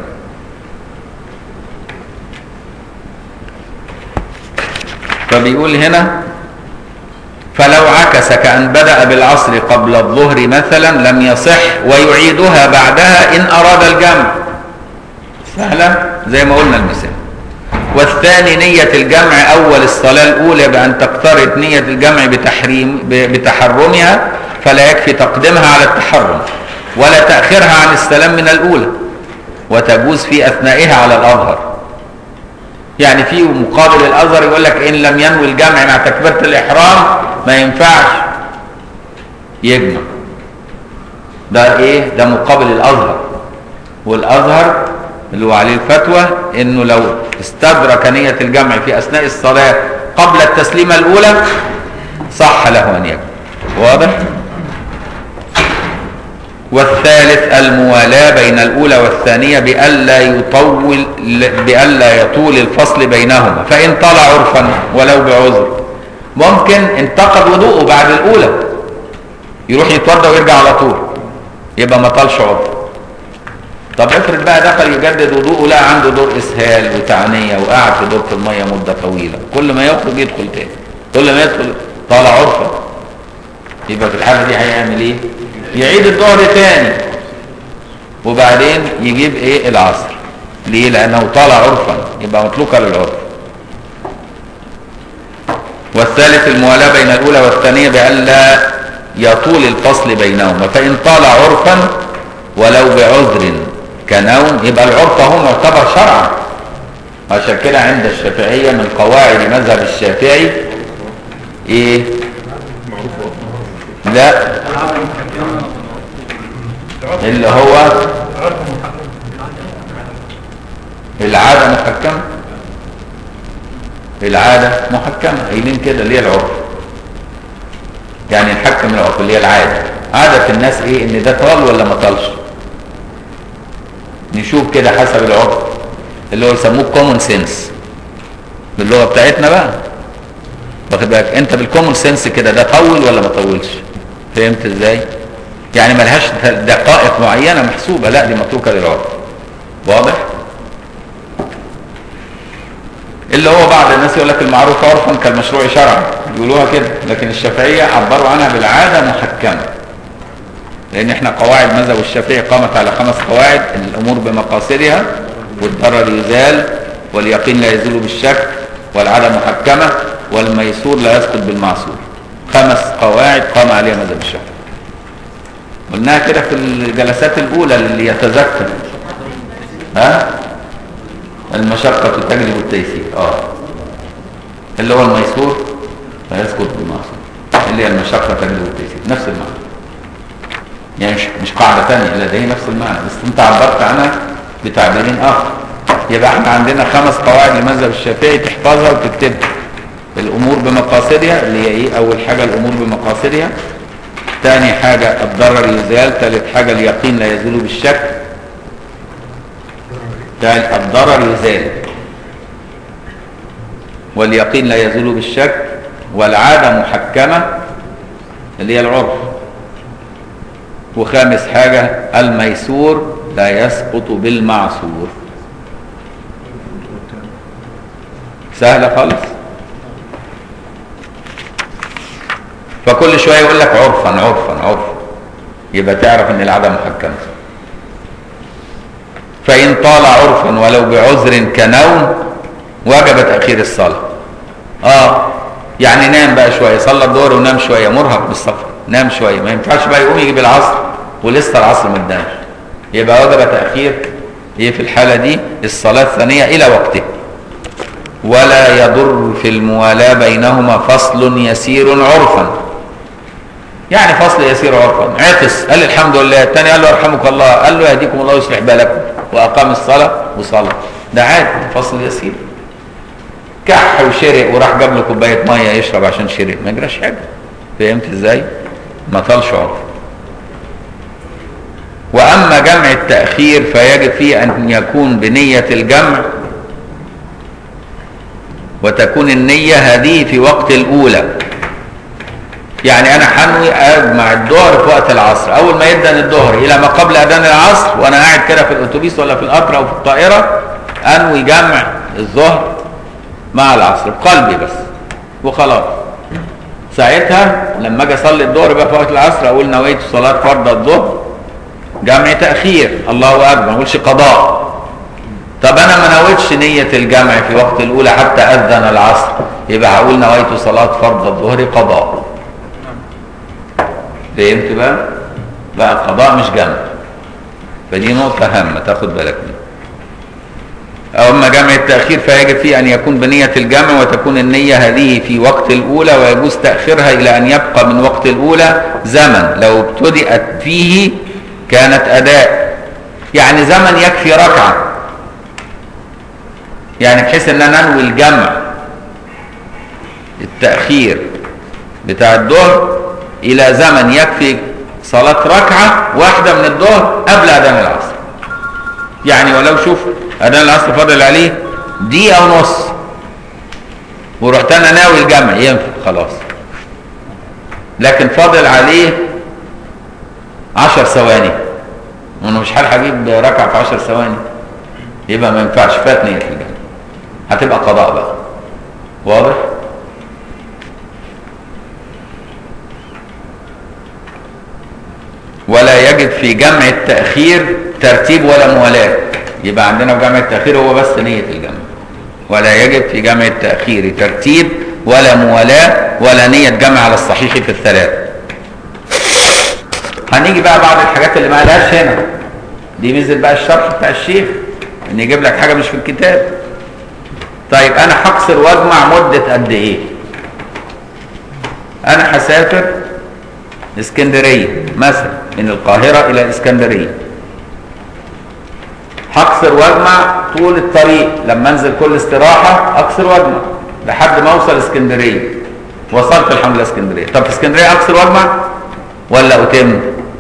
فبيقول هنا فلو عكس كأن بدأ بالعصر قبل الظهر مثلا لم يصح ويعيدها بعدها إن أراد الجمع سهلة زي ما قلنا المثال والثاني نية الجمع أول الصلاة الأولى بأن تقترض نية الجمع بتحريم بتحرمها فلا يكفي تقديمها على التحرم ولا تأخيرها عن السلام من الأولى وتجوز في أثنائها على الأظهر يعني في مقابل الأظهر يقول لك إن لم ينوي الجمع مع تكبيرة الإحرام ما ينفعش يجمع ده إيه ده مقابل الأظهر والأظهر اللي هو عليه الفتوى إنه لو استدرك نية الجمع في أثناء الصلاة قبل التسليمة الأولى صح له أن يجمع واضح؟ والثالث الموالاة بين الأولى والثانية بألا يطول بألا يطول الفصل بينهما فإن طلع عرفا ولو بعذر ممكن انتقد وضوءه بعد الأولى يروح يتوضى ويرجع على طول يبقى ما طالش عذر طب افرض بقى دخل يجدد وضوءه لا عنده دور اسهال وتعنيه وقعد في دورة الميه مده طويله كل ما يخرج يدخل تاني كل ما يدخل طالع عرفا يبقى في الحاله دي هيعمل ايه؟ يعيد الظهر تاني وبعدين يجيب ايه العصر ليه لانه طالع عرفا يبقى مطلوقه للعرف والثالث الموالاه بين الاولى والثانيه بألا يطول الفصل بينهما فان طال عرفا ولو بعذر كنوم يبقى العرف هو معتبر شرعا عشان كده عند الشافعيه من قواعد مذهب الشافعي ايه لا اللي هو العادة محكمة العادة محكمة قايلين كده اللي هي العرف يعني نحكم العرف اللي هي العادة عادة الناس ايه ان ده طال ولا ما طالش نشوف كده حسب العرف اللي هو يسموه كومون سنس باللغة بتاعتنا بقى واخد بالك انت بالكومون سنس كده ده طول ولا ما طولش فهمت ازاي يعني ملهاش دقائق معينة محسوبة لا دي متروكة للعرف واضح اللي هو بعض الناس يقول لك المعروف عرفا كالمشروع شرعا يقولوها كده لكن الشافعية عبروا عنها بالعادة محكمة لان احنا قواعد مذهب الشافعي قامت على خمس قواعد الامور بمقاصدها والضرر يزال واليقين لا يزول بالشك والعادة محكمة والميسور لا يسقط بالمعصور خمس قواعد قام عليها مذهب الشافعي قلناها كده في الجلسات الاولى اللي يتذكر ها المشقة تجلب التيسير اه اللي هو الميسور لا يسقط بالمعصور اللي هي المشقة تجلب التيسير نفس المعنى يعني مش مش قاعدة ثانية لا ده هي نفس المعنى بس انت عبرت عنها بتعبيرين اخر يبقى احنا عندنا خمس قواعد لمذهب الشافعي تحفظها وتكتبها الامور بمقاصدها اللي هي ايه اول حاجة الامور بمقاصدها ثاني حاجة الضرر يزال ثالث حاجة اليقين لا يزول بالشك ثالث الضرر يزال واليقين لا يزول بالشك والعادة محكمة اللي هي العرف وخامس حاجة الميسور لا يسقط بالمعصور سهلة خالص فكل شويه يقول لك عرفا عرفا عرفا يبقى تعرف ان العاده محكمه فان طال عرفا ولو بعذر كنوم وجب تاخير الصلاه اه يعني نام بقى شويه صلى الظهر ونام شويه مرهق بالسفر نام شويه ما ينفعش بقى يقوم يجيب العصر ولسه العصر ما اداش يبقى وجب تاخير ايه في الحاله دي الصلاه الثانيه الى وقتها ولا يضر في الموالاه بينهما فصل يسير عرفا يعني فصل يسير عرفا عطس قال الحمد لله الثاني قال له يرحمك الله قال له يهديكم الله ويصلح بالكم واقام الصلاه وصلى ده عادي فصل يسير كح وشرق وراح جاب له كوبايه ميه يشرب عشان شرق ما يجراش حاجه فهمت ازاي ما طالش عرف واما جمع التاخير فيجب فيه ان يكون بنيه الجمع وتكون النيه هذه في وقت الاولى يعني انا حنوي اجمع الظهر في وقت العصر اول ما يبدا الظهر الى ما قبل اذان العصر وانا قاعد كده في الاتوبيس ولا في القطر او في الطائره انوي جمع الظهر مع العصر بقلبي بس وخلاص ساعتها لما اجي اصلي الظهر بقى في وقت العصر اقول نويت صلاه فرض الظهر جمع تاخير الله اكبر ما اقولش قضاء طب انا ما نويتش نيه الجمع في وقت الاولى حتى اذن العصر يبقى هقول نويت صلاه فرض الظهر قضاء فهمت بقى بقى قضاء مش جمع فدي نقطه هامه تاخد بالك منها أما جمع التأخير فيجب فيه أن يكون بنية الجمع وتكون النية هذه في وقت الأولى ويجوز تأخيرها إلى أن يبقى من وقت الأولى زمن لو ابتدأت فيه كانت أداء يعني زمن يكفي ركعة يعني بحيث أن أنا أنوي الجمع التأخير بتاع الظهر إلى زمن يكفي صلاة ركعة واحدة من الظهر قبل أذان العصر يعني ولو شوف أذان العصر فاضل عليه دقيقة ونص ورحت أنا ناوي الجمع ينفع خلاص لكن فاضل عليه عشر ثواني وأنا مش هلحق أجيب ركعة في عشر ثواني يبقى ما ينفعش فات نية الجمع هتبقى قضاء بقى واضح؟ ولا يجب في جمع التأخير ترتيب ولا موالاة يبقى عندنا في جمع التأخير هو بس نية الجمع ولا يجب في جمع التأخير ترتيب ولا موالاة ولا نية جمع على الصحيح في الثلاث هنيجي بقى بعض الحاجات اللي ما قالهاش هنا دي ميزة بقى الشرح بتاع الشيخ ان يجيب لك حاجة مش في الكتاب طيب انا هقصر واجمع مدة قد ايه انا هسافر اسكندرية مثلا من القاهرة الى الاسكندرية هقصر واجمع طول الطريق لما انزل كل استراحة اقصر واجمع لحد ما اوصل اسكندرية وصلت الحمد لله اسكندرية طب في اسكندرية اقصر واجمع ولا اتم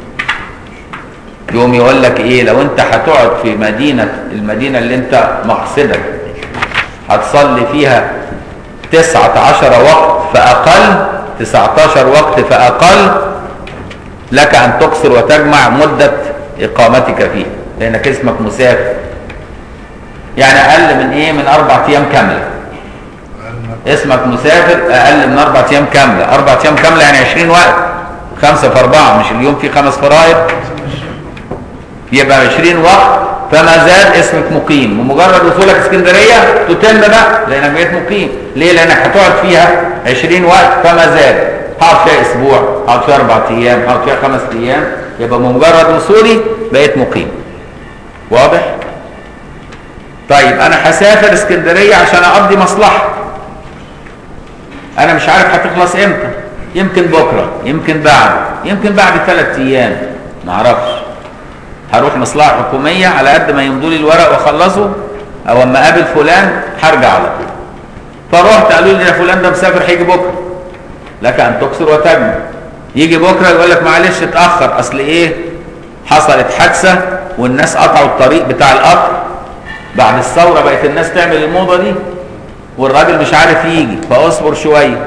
يوم يقول لك ايه لو انت هتقعد في مدينة المدينة اللي انت مقصدك هتصلي فيها تسعة عشر وقت فأقل تسعة عشر وقت فأقل لك أن تقصر وتجمع مدة إقامتك فيه لأنك اسمك مسافر يعني أقل من إيه من أربع أيام كاملة اسمك مسافر أقل من أربع أيام كاملة أربع أيام كاملة يعني عشرين وقت خمسة في أربعة مش اليوم فيه خمس فرائض يبقى عشرين وقت فما زال اسمك مقيم ومجرد وصولك اسكندرية تتم بقى لأنك بقيت مقيم ليه لأنك هتقعد فيها عشرين وقت فما زال هقعد فيها أسبوع هقعد فيها أربع أيام هقعد فيها خمس أيام يبقى بمجرد وصولي بقيت مقيم واضح؟ طيب أنا هسافر اسكندرية عشان أقضي مصلحة أنا مش عارف هتخلص إمتى يمكن بكرة يمكن بعد يمكن بعد ثلاث أيام معرفش هروح مصلحة حكومية على قد ما يمضوا لي الورق واخلصه او اما اقابل فلان هرجع على طول فرحت قالوا لي يا فلان ده مسافر هيجي بكره لك ان تقصر وتجمع يجي بكره يقول لك معلش اتاخر اصل ايه حصلت حادثه والناس قطعوا الطريق بتاع القطر بعد الثوره بقت الناس تعمل الموضه دي والراجل مش عارف يجي فاصبر شويه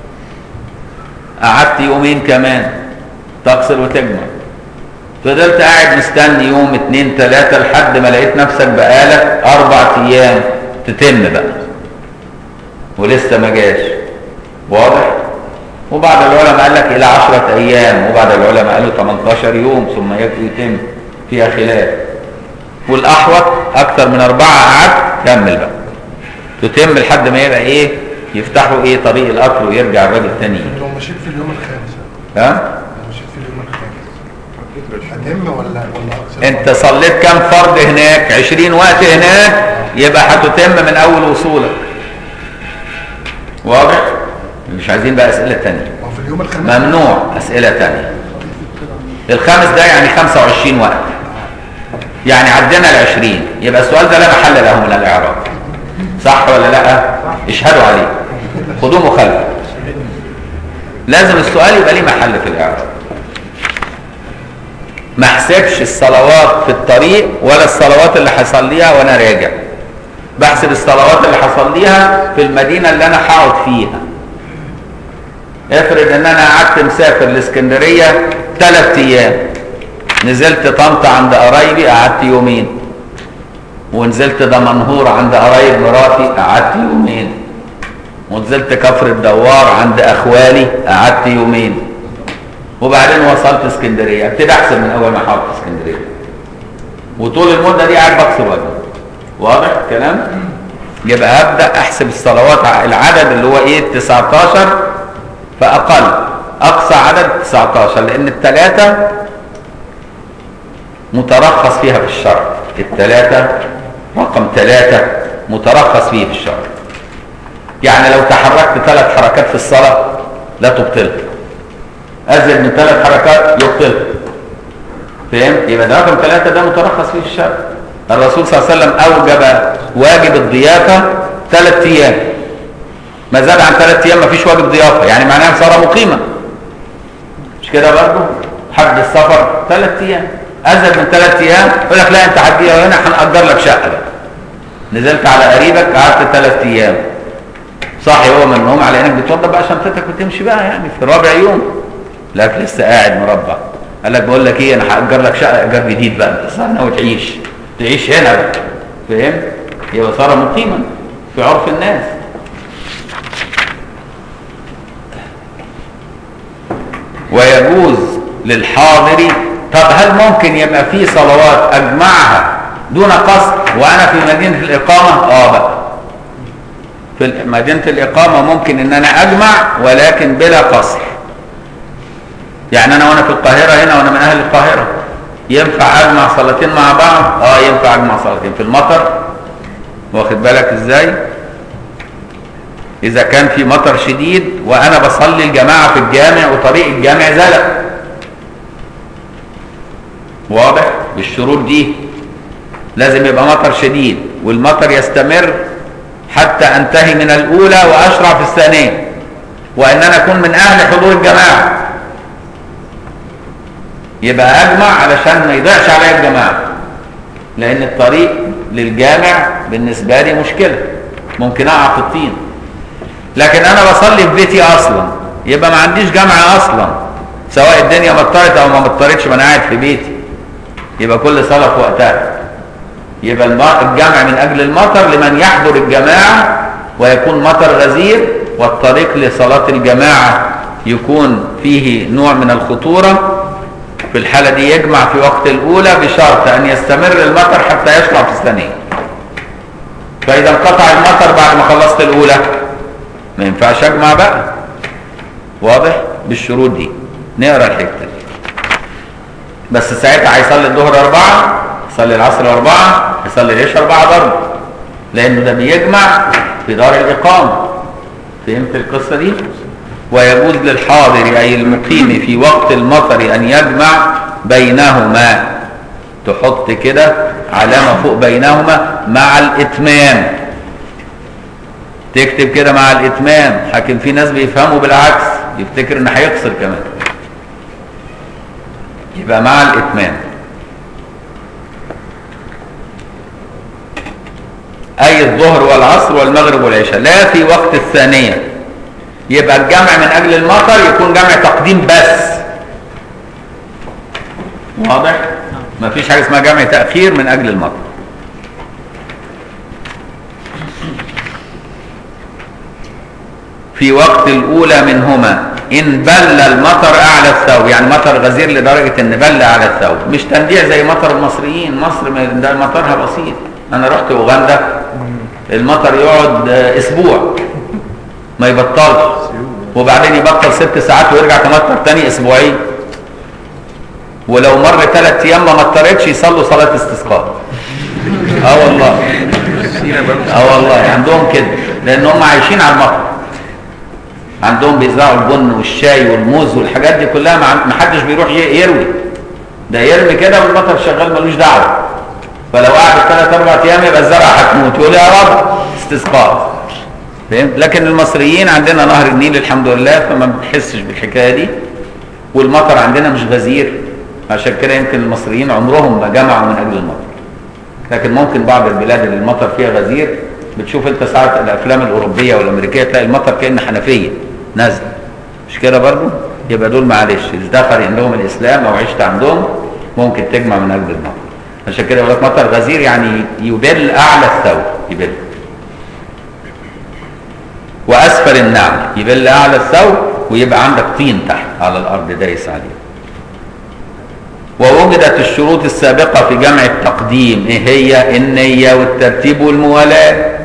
قعدت يومين كمان تقصر وتجمع فضلت قاعد مستني يوم اتنين تلاتة لحد ما لقيت نفسك بقالك أربع أيام تتم بقى ولسه ما جاش واضح؟ وبعض العلماء قال لك الى عشرة ايام وبعض العلماء قالوا 18 يوم ثم يتم فيها خلاف والاحوط اكثر من اربعة قعدت كمل بقى تتم لحد ما يبقى ايه يفتحوا ايه طريق القطر ويرجع الراجل تاني لو مشيت في اليوم الخامس ها لو مشيت في اليوم الخامس هتم ولا ولا أقصر؟ انت صليت كام فرض هناك 20 وقت هناك يبقى هتتم من اول وصولك واضح مش عايزين بقى اسئله تانية ما هو في اليوم الخامس ممنوع اسئله تانية الخامس ده يعني 25 وقت يعني عدينا ال 20 يبقى السؤال ده لا محل له من الاعراب صح ولا لا اشهدوا عليه خدوه مخالفه لازم السؤال يبقى ليه محل في الاعراب ما احسبش الصلوات في الطريق ولا الصلوات اللي هصليها وانا راجع بحسب الصلوات اللي هصليها في المدينه اللي انا هقعد فيها افرض ان انا قعدت مسافر الاسكندريه ثلاث ايام نزلت طنطا عند قرايبي قعدت يومين ونزلت دمنهور عند قرايب مراتي قعدت يومين ونزلت كفر الدوار عند اخوالي قعدت يومين وبعدين وصلت اسكندريه ابتدي احسب من اول ما حاولت اسكندريه وطول المده دي قاعد بكسر وجهي واضح الكلام يبقى هبدا احسب الصلوات ع- العدد اللي هو ايه 19 فاقل اقصى عدد 19 لان الثلاثه مترخص فيها في الشرع الثلاثه رقم ثلاثه مترخص فيه في الشرع يعني لو تحركت ثلاث حركات في الصلاه لا تبطلها ازيد من ثلاث حركات يبطلها فهمت يبقى ده رقم ثلاثة ده مترخص فيه في الشرع الرسول صلى الله عليه وسلم اوجب واجب الضيافه ثلاث ايام ما زاد عن ثلاث ايام ما فيش واجب ضيافه يعني معناها صار مقيما مش كده برضه حد السفر ثلاث ايام ازيد من ثلاث ايام يقول لك لا انت هتجيها هنا هنأجر لك شقه بقى نزلت على قريبك قعدت ثلاث ايام صاحي هو من النوم على انك بتوضب بقى شنطتك وتمشي بقى يعني في رابع يوم لك لسه قاعد مربع قال لك بقول لك ايه انا هاجر لك شقه ايجار جديد بقى انت صار ناوي تعيش تعيش هنا بقى فهمت يبقى صار مقيما في عرف الناس ويجوز للحاضر طب هل ممكن يبقى في صلوات اجمعها دون قصر وانا في مدينه الاقامه اه بقى في مدينه الاقامه ممكن ان انا اجمع ولكن بلا قصر يعني انا وانا في القاهره هنا وانا من اهل القاهره ينفع اجمع صلاتين مع بعض اه ينفع اجمع صلاتين في المطر واخد بالك ازاي اذا كان في مطر شديد وانا بصلي الجماعه في الجامع وطريق الجامع زلق واضح بالشروط دي لازم يبقى مطر شديد والمطر يستمر حتى انتهي من الاولى واشرع في الثانيه وان انا اكون من اهل حضور الجماعه يبقى اجمع علشان ما يضيعش عليا الجماعه لان الطريق للجامع بالنسبه لي مشكله ممكن اقع في الطين لكن انا بصلي في بيتي اصلا يبقى ما عنديش جامعه اصلا سواء الدنيا مطرت او ما مطرتش ما انا قاعد في بيتي يبقى كل صلاه في وقتها يبقى الم- الجمع من اجل المطر لمن يحضر الجماعه ويكون مطر غزير والطريق لصلاه الجماعه يكون فيه نوع من الخطوره في الحالة دي يجمع في وقت الأولى بشرط أن يستمر المطر حتى يشرع في الثانية فإذا انقطع المطر بعد ما خلصت الأولى ما ينفعش أجمع بقى واضح بالشروط دي نقرا الحتة دي بس ساعتها هيصلي الظهر أربعة يصلي العصر أربعة يصلي العشاء أربعة برضه لأنه ده بيجمع في دار الإقامة فهمت القصة دي؟ ويجوز للحاضر أي المقيم في وقت المطر أن يجمع بينهما تحط كده علامة فوق بينهما مع الإتمام تكتب كده مع الإتمام لكن في ناس بيفهموا بالعكس يفتكر إن هيقصر كمان يبقى مع الإتمام أي الظهر والعصر والمغرب والعشاء لا في وقت الثانية يبقى الجمع من اجل المطر يكون جمع تقديم بس واضح مفيش حاجه اسمها جمع تاخير من اجل المطر في وقت الاولى منهما ان بل المطر اعلى الثوب يعني مطر غزير لدرجه ان بل اعلى الثوب مش تنديع زي مطر المصريين مصر ما- ده مطرها بسيط انا رحت اوغندا المطر يقعد آه، اسبوع ما يبطلش وبعدين يبطل ست ساعات ويرجع تمطر تاني اسبوعين ولو مر ثلاث ايام ما مطرتش يصلوا صلاه استسقاء اه والله اه والله عندهم كده لان هم عايشين على المطر عندهم بيزرعوا البن والشاي والموز والحاجات دي كلها ما عن- ما حدش بيروح ي- يروي ده يرمي كده والمطر شغال ملوش دعوه فلو قعد ثلاث اربع ايام يبقى الزرعه هتموت يقول يا رب استسقاء فهمت لكن المصريين عندنا نهر النيل الحمد لله فما بنحسش بالحكايه دي والمطر عندنا مش غزير عشان كده يمكن المصريين عمرهم ما جمعوا من اجل المطر لكن ممكن بعض البلاد اللي المطر فيها غزير بتشوف انت ساعات الافلام الاوروبيه والامريكيه تلاقي المطر كان حنفيه نازل مش كده برضه يبقى دول معلش اذا دخل عندهم الاسلام او عشت عندهم ممكن تجمع من اجل المطر عشان كده يقول لك مطر غزير يعني يبل اعلى الثوب يبل واسفل النعل يبل اعلى الثوب ويبقى عندك طين تحت على الارض دايس عليه ووجدت الشروط السابقة في جمع التقديم ايه هي النية والترتيب والموالاة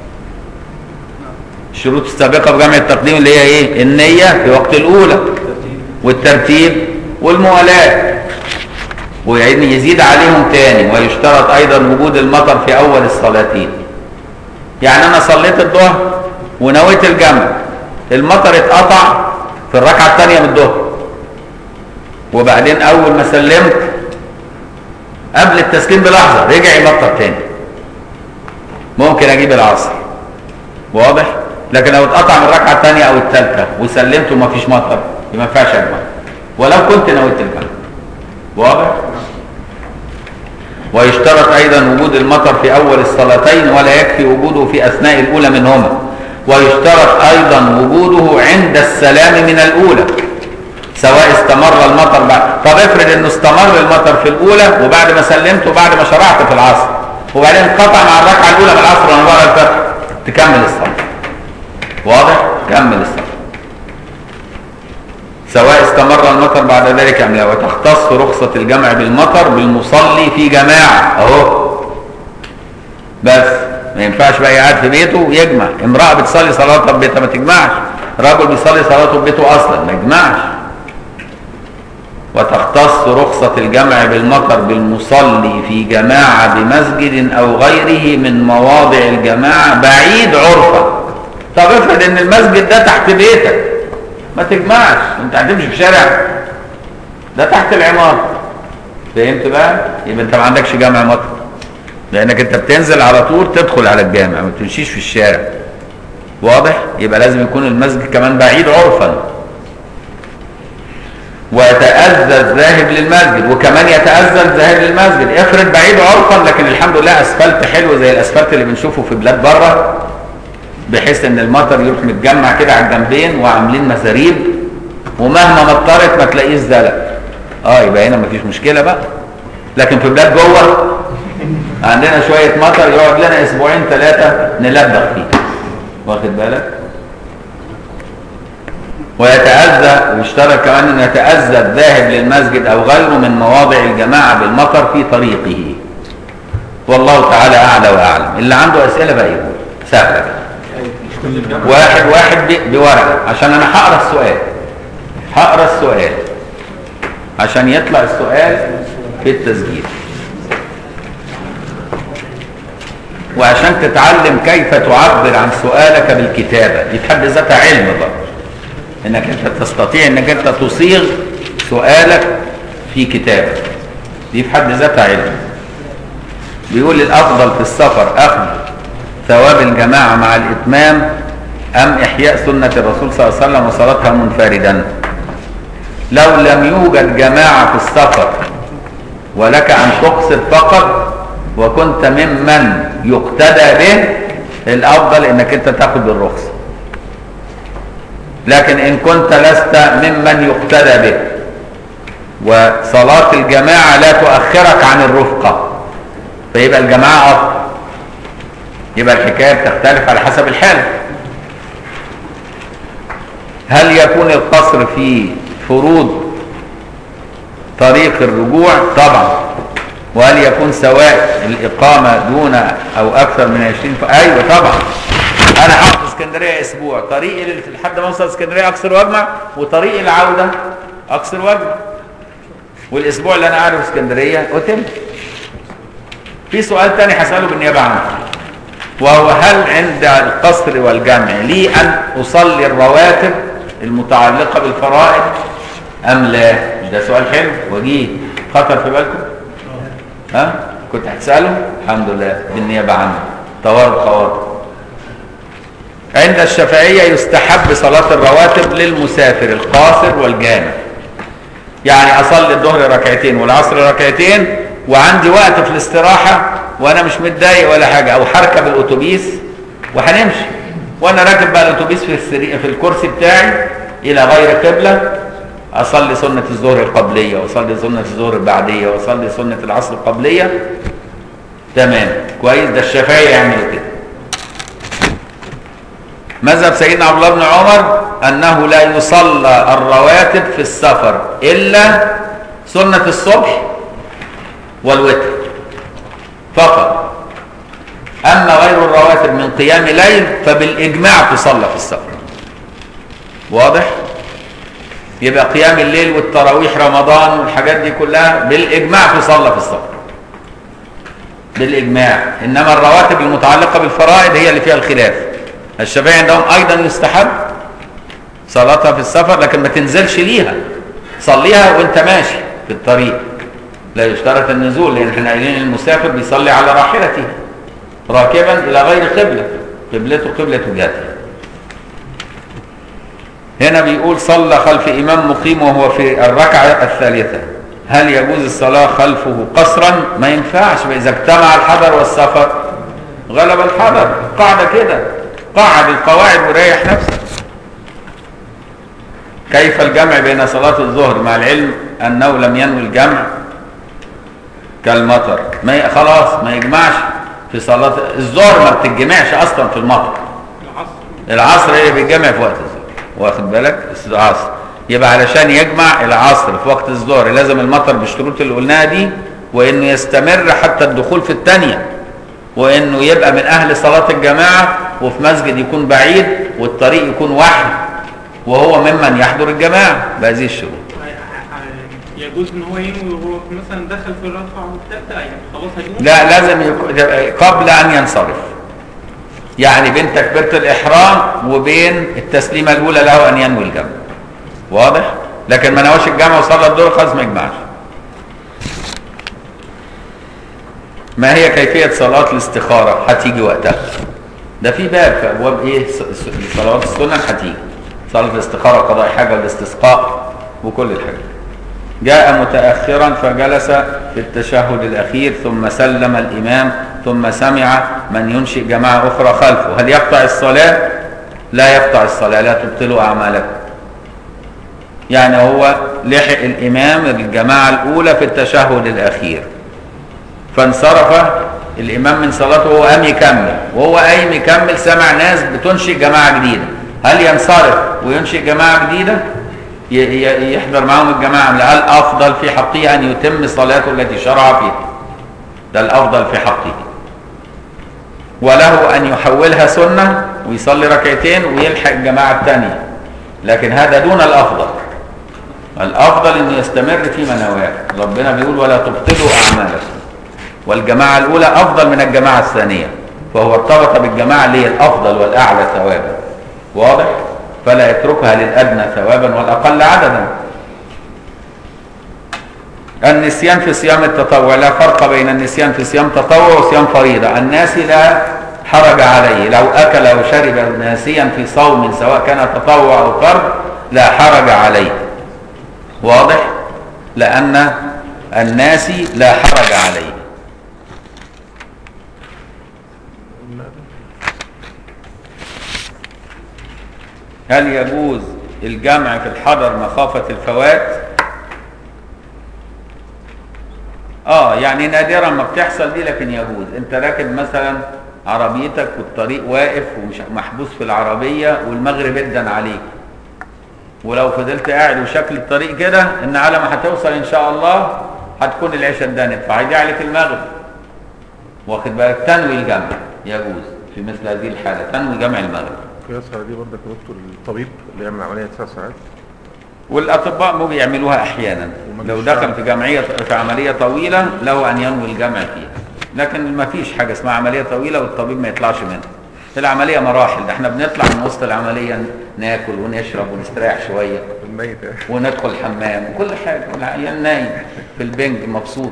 الشروط السابقة في جمع التقديم اللي هي ايه النية في وقت الاولى والترتيب والموالاة ويعني يزيد عليهم تاني ويشترط ايضا وجود المطر في اول الصلاتين يعني انا صليت الظهر ونويت الجمع المطر اتقطع في الركعة الثانية من الظهر وبعدين اول ما سلمت قبل التسليم بلحظه رجع يمطر تاني ممكن اجيب العصر واضح لكن لو اتقطع من الركعه الثانيه او الثالثه وسلمت وما فيش مطر يبقى ما ينفعش اجمع ولو كنت نويت الجمع واضح ويشترط ايضا وجود المطر في اول الصلاتين ولا يكفي وجوده في اثناء الاولى منهما ويشترط ايضا وجوده عند السلام من الاولى سواء استمر المطر بعد طب افرض انه استمر المطر في الاولى وبعد ما سلمت وبعد ما شرعت في العصر وبعدين انقطع مع الركعه الاولى من العصر وانا بقرا الفتح تكمل الصلاه واضح كمل الصلاه سواء استمر المطر بعد ذلك ام لا وتختص رخصه الجمع بالمطر بالمصلي في جماعه اهو بس ما ينفعش بقى قاعد في بيته يجمع امراه بتصلي صلاتها في بيتها ما تجمعش رجل بيصلي صلاته في بيته اصلا ما يجمعش وتختص رخصة الجمع بالمطر بالمصلي في جماعة بمسجد أو غيره من مواضع الجماعة بعيد عرفا طب افرض ان المسجد ده تحت بيتك ما تجمعش انت هتمشي في شارع ده تحت العمارة فهمت بقى يبقى انت ما عندكش جامع مطر لانك انت بتنزل على طول تدخل على الجامع ما تمشيش في الشارع واضح يبقى لازم يكون المسجد كمان بعيد عرفا ويتأذى الذاهب للمسجد وكمان يتأذى الذاهب للمسجد افرض بعيد عرفا لكن الحمد لله اسفلت حلو زي الاسفلت اللي بنشوفه في بلاد بره بحيث ان المطر يروح متجمع كده على الجنبين وعاملين مساريب ومهما مطرت ما تلاقيش زلق اه يبقى هنا مفيش مشكله بقى لكن في بلاد جوه عندنا شويه مطر يقعد لنا اسبوعين ثلاثه نلبخ فيه واخد بالك ويتأذى ويشترط كمان أن يتأذى الذاهب للمسجد أو غيره من مواضع الجماعة بالمطر في طريقه والله تعالى أعلى وأعلم اللي عنده أسئلة بقى يقول سهلة واحد واحد ب- بورقة عشان أنا هقرا السؤال هقرا السؤال عشان يطلع السؤال في التسجيل وعشان تتعلم كيف تعبر عن سؤالك بالكتابة دي في حد ذاتها علم برضه انك انت تستطيع انك انت تصيغ سؤالك في كتابة دي في حد ذاتها علم بيقول الافضل في السفر اخذ ثواب الجماعة مع الاتمام ام احياء سنة الرسول صلى الله عليه وسلم وصلاتها منفردا لو لم يوجد جماعة في السفر ولك ان تقصد فقط وكنت ممن يقتدى به الافضل انك انت تاخد بالرخصه لكن ان كنت لست ممن يقتدى به وصلاة الجماعة لا تؤخرك عن الرفقة فيبقى الجماعة أفضل يبقى الحكاية بتختلف على حسب الحال هل يكون القصر في فروض طريق الرجوع طبعا وهل يكون سواء الإقامة دون أو أكثر من 20 ف... أيوة طبعا أنا هقعد في اسكندرية أسبوع طريقي لل- لحد ما أوصل اسكندرية أكثر وأجمع وطريقي العودة أكثر وأجمع والأسبوع اللي أنا قاعده في اسكندرية أتم في سؤال تاني هسأله بالنيابة عنه وهو هل عند القصر والجمع لي أن أصلي الرواتب المتعلقة بالفرائض أم لا ده سؤال حلو وجيه خطر في بالكم ها كنت هتسأله الحمد لله بالنيابة عنه توارد خواطر عند الشافعية يستحب صلاة الرواتب للمسافر القاصر والجامع يعني أصلي الظهر ركعتين والعصر ركعتين وعندي وقت في الاستراحة وأنا مش متضايق ولا حاجة أو هركب الأتوبيس وهنمشي وأنا راكب بقى الأتوبيس في السري... في الكرسي بتاعي إلى غير قبلة أصلي سنة الظهر القبلية وأصلي سنة الظهر البعدية وأصلي سنة العصر القبلية تمام كويس ده الشافعي يعمل كده مذهب سيدنا عبد الله بن عمر انه لا يصلى الرواتب في السفر الا سنه الصبح والوتر فقط اما غير الرواتب من قيام ليل فبالاجماع تصلى في السفر واضح يبقى قيام الليل والتراويح رمضان والحاجات دي كلها بالاجماع تصلى في السفر بالاجماع انما الرواتب المتعلقه بالفرائض هي اللي فيها الخلاف الشافعي عندهم ايضا يستحب صلاتها في السفر لكن ما تنزلش ليها صليها وانت ماشي في الطريق لا يشترط النزول لان احنا قايلين المسافر بيصلي على راحلته راكبا الى غير قبله قبلته قبله جهته هنا بيقول صلى خلف امام مقيم وهو في الركعه الثالثه هل يجوز الصلاه خلفه قصرا ما ينفعش اذا اجتمع الحضر والسفر غلب الحضر قاعده كده قعد القواعد وريح نفسك كيف الجمع بين صلاة الظهر مع العلم أنه لم ينوي الجمع كالمطر ما ي... خلاص ما يجمعش في صلاة الظهر ما بتتجمعش أصلا في المطر العصر هي بيتجمع في وقت الظهر واخد بالك العصر يبقى علشان يجمع العصر في وقت الظهر لازم المطر بالشروط اللي قلناها دي وانه يستمر حتى الدخول في الثانيه وانه يبقى من اهل صلاه الجماعه وفي مسجد يكون بعيد والطريق يكون وحي وهو ممن يحضر الجماعه بهذه الشروط يجوز ان هو ينوي وهو مثلا دخل في الركعه الثالثه يعني خلاص هيقوم لا لازم يكون قبل ان ينصرف يعني بين تكبيره الاحرام وبين التسليمه الاولى له ان ينوي الجمع واضح لكن ما نواش الجمع وصلى الظهر خلاص ما يجمعش ما هي كيفيه صلاه الاستخاره هتيجي وقتها ده في باب في ابواب ايه س- س- صلوات السنن هتيجي صلاه الاستخاره قضاء حاجه والاستسقاء وكل الحاجات جاء متأخرا فجلس في التشهد الأخير ثم سلم الإمام ثم سمع من ينشئ جماعة أخرى خلفه هل يقطع الصلاة؟ لا يقطع الصلاة لا تبطلوا أعمالكم يعني هو لحق الإمام الجماعة الأولى في التشهد الأخير فانصرف الإمام من صلاته وهو قام يكمل وهو قايم يكمل سمع ناس بتنشئ جماعة جديدة هل ينصرف وينشئ جماعة جديدة؟ ي- ي- يحضر معهم الجماعة لا الأفضل في حقه أن يتم صلاته التي شرع فيها ده الأفضل في حقه وله أن يحولها سنة ويصلي ركعتين ويلحق الجماعة الثانية لكن هذا دون الأفضل الأفضل أن يستمر فيما نواه ربنا بيقول ولا تبطلوا أعمالكم والجماعة الأولى أفضل من الجماعة الثانية فهو ارتبط بالجماعة اللي هي الأفضل والأعلى ثوابا واضح؟ فلا يتركها للأدنى ثوابا والأقل عددا النسيان في صيام التطوع لا فرق بين النسيان في صيام تطوع وصيام فريضة الناس لا حرج عليه لو أكل أو شرب ناسيا في صوم سواء كان تطوع أو فرض لا حرج عليه واضح لأن الناس لا حرج عليه هل يجوز الجمع في الحضر مخافة الفوات اه يعني نادرا ما بتحصل دي لكن يجوز انت راكب مثلا عربيتك والطريق واقف ومش محبوس في العربية والمغرب ادن عليك ولو فضلت قاعد وشكل الطريق كده ان على ما هتوصل ان شاء الله هتكون العشاء اتدنت فهيضيع عليك المغرب واخد بالك تنوي الجمع يجوز في مثل هذه الحاله تنوي جمع المغرب قياس على دي برضك يا دكتور الطبيب اللي يعمل عمليه تسع ساعات والاطباء ممكن يعملوها احيانا وما لو فيش دخل شرط. في جمعيه في عمليه طويله له ان ينوي الجمع فيها لكن ما فيش حاجه اسمها عمليه طويله والطبيب ما يطلعش منها العمليه مراحل ده احنا بنطلع من وسط العمليه ناكل ونشرب ونستريح شويه الميت وندخل الحمام وكل حاجه والعيال نايم في البنج مبسوط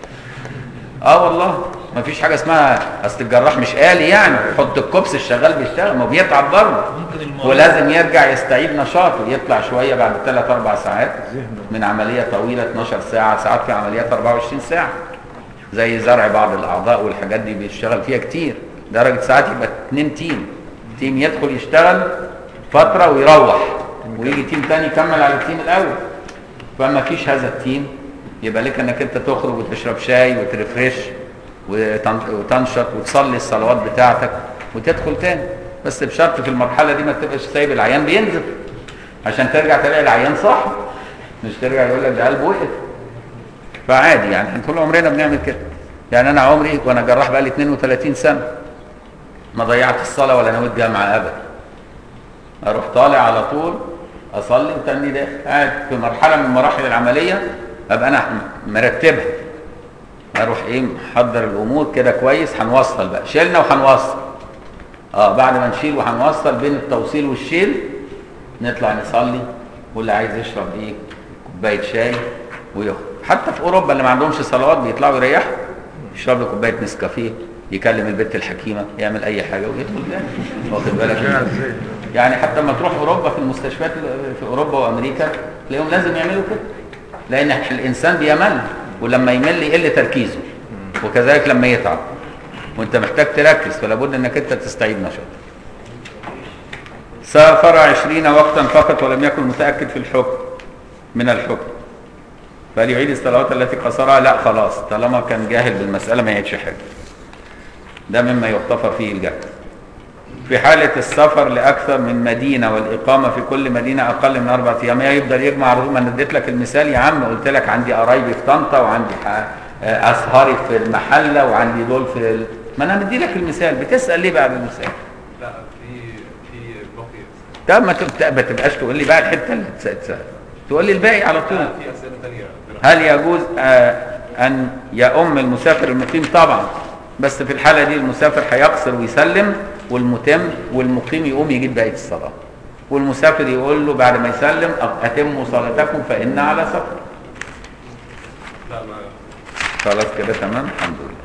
اه والله ما فيش حاجه اسمها اصل الجراح مش آلي يعني يحط الكوبس الشغال بيشتغل ما هو بيتعب برضه ولازم يرجع يستعيد نشاطه يطلع شويه بعد 3 4 ساعات من عمليه طويله 12 ساعه ساعات في عمليات 24 ساعه زي زرع بعض الاعضاء والحاجات دي بيشتغل فيها كتير درجه ساعات يبقى اتنين تيم تيم يدخل يشتغل فتره ويروح ويجي تيم تاني يكمل على التيم الاول فما فيش هذا التيم يبقى لك انك انت تخرج وتشرب شاي وترفرش وتن- وتنشط وتصلي الصلوات بتاعتك وتدخل تاني بس بشرط في المرحله دي ما تبقاش سايب العيان بينزل عشان ترجع تلاقي العيان صح مش ترجع يقول لك ده قلبه وقف فعادي يعني احنا طول عمرنا بنعمل كده يعني انا عمري وانا جراح بقى لي 32 سنه ما ضيعت الصلاه ولا نويت جامعه ابدا اروح طالع على طول اصلي وتاني ده قاعد في مرحله من مراحل العمليه ابقى انا مرتبها اروح ايه محضر الامور كده كويس هنوصل بقى شيلنا وهنوصل اه بعد ما نشيل وهنوصل بين التوصيل والشيل نطلع نصلي واللي عايز يشرب ايه كوبايه شاي ويخرج حتى في اوروبا اللي ما عندهمش صلوات بيطلعوا يريحوا يشرب له كوبايه نسكافيه يكلم البنت الحكيمه يعمل اي حاجه ويدخل تاني واخد بالك ازاي يعني حتى لما تروح اوروبا في المستشفيات في اوروبا وامريكا تلاقيهم لازم يعملوا كده لان الانسان بيمل ولما يمل يقل تركيزه وكذلك لما يتعب وانت محتاج تركز فلا بد انك انت تستعيد نشاطك سافر عشرين وقتا فقط ولم يكن متاكد في الحكم من الحكم فهل يعيد الصلوات التي قصرها لا خلاص طالما كان جاهل بالمساله ما يعيدش حاجه ده مما يغتفر فيه الجهل في حالة السفر لأكثر من مدينة والإقامة في كل مدينة أقل من أربعة أيام يفضل يجمع رسوم ما أنا اديت لك المثال يا عم قلت لك عندي قرايبي في طنطا وعندي ح- أسهري في المحلة وعندي دول في ال... ما أنا مدي لك المثال بتسأل ليه بعد المثال؟ لا في في بقي طب ما تبت- ما تبقاش تقول لي بقى الحتة اللي تسأل تقول لي الباقي على طول لا في اسئله ثانيه هل يجوز آه، أن يؤم المسافر المقيم طبعا بس في الحالة دي المسافر هيقصر ويسلم والمتم والمقيم يقوم يجيب بقية الصلاة والمسافر يقول له بعد ما يسلم أ- أتموا صلاتكم فإن على سفر لا ما خلاص كده تمام الحمد لله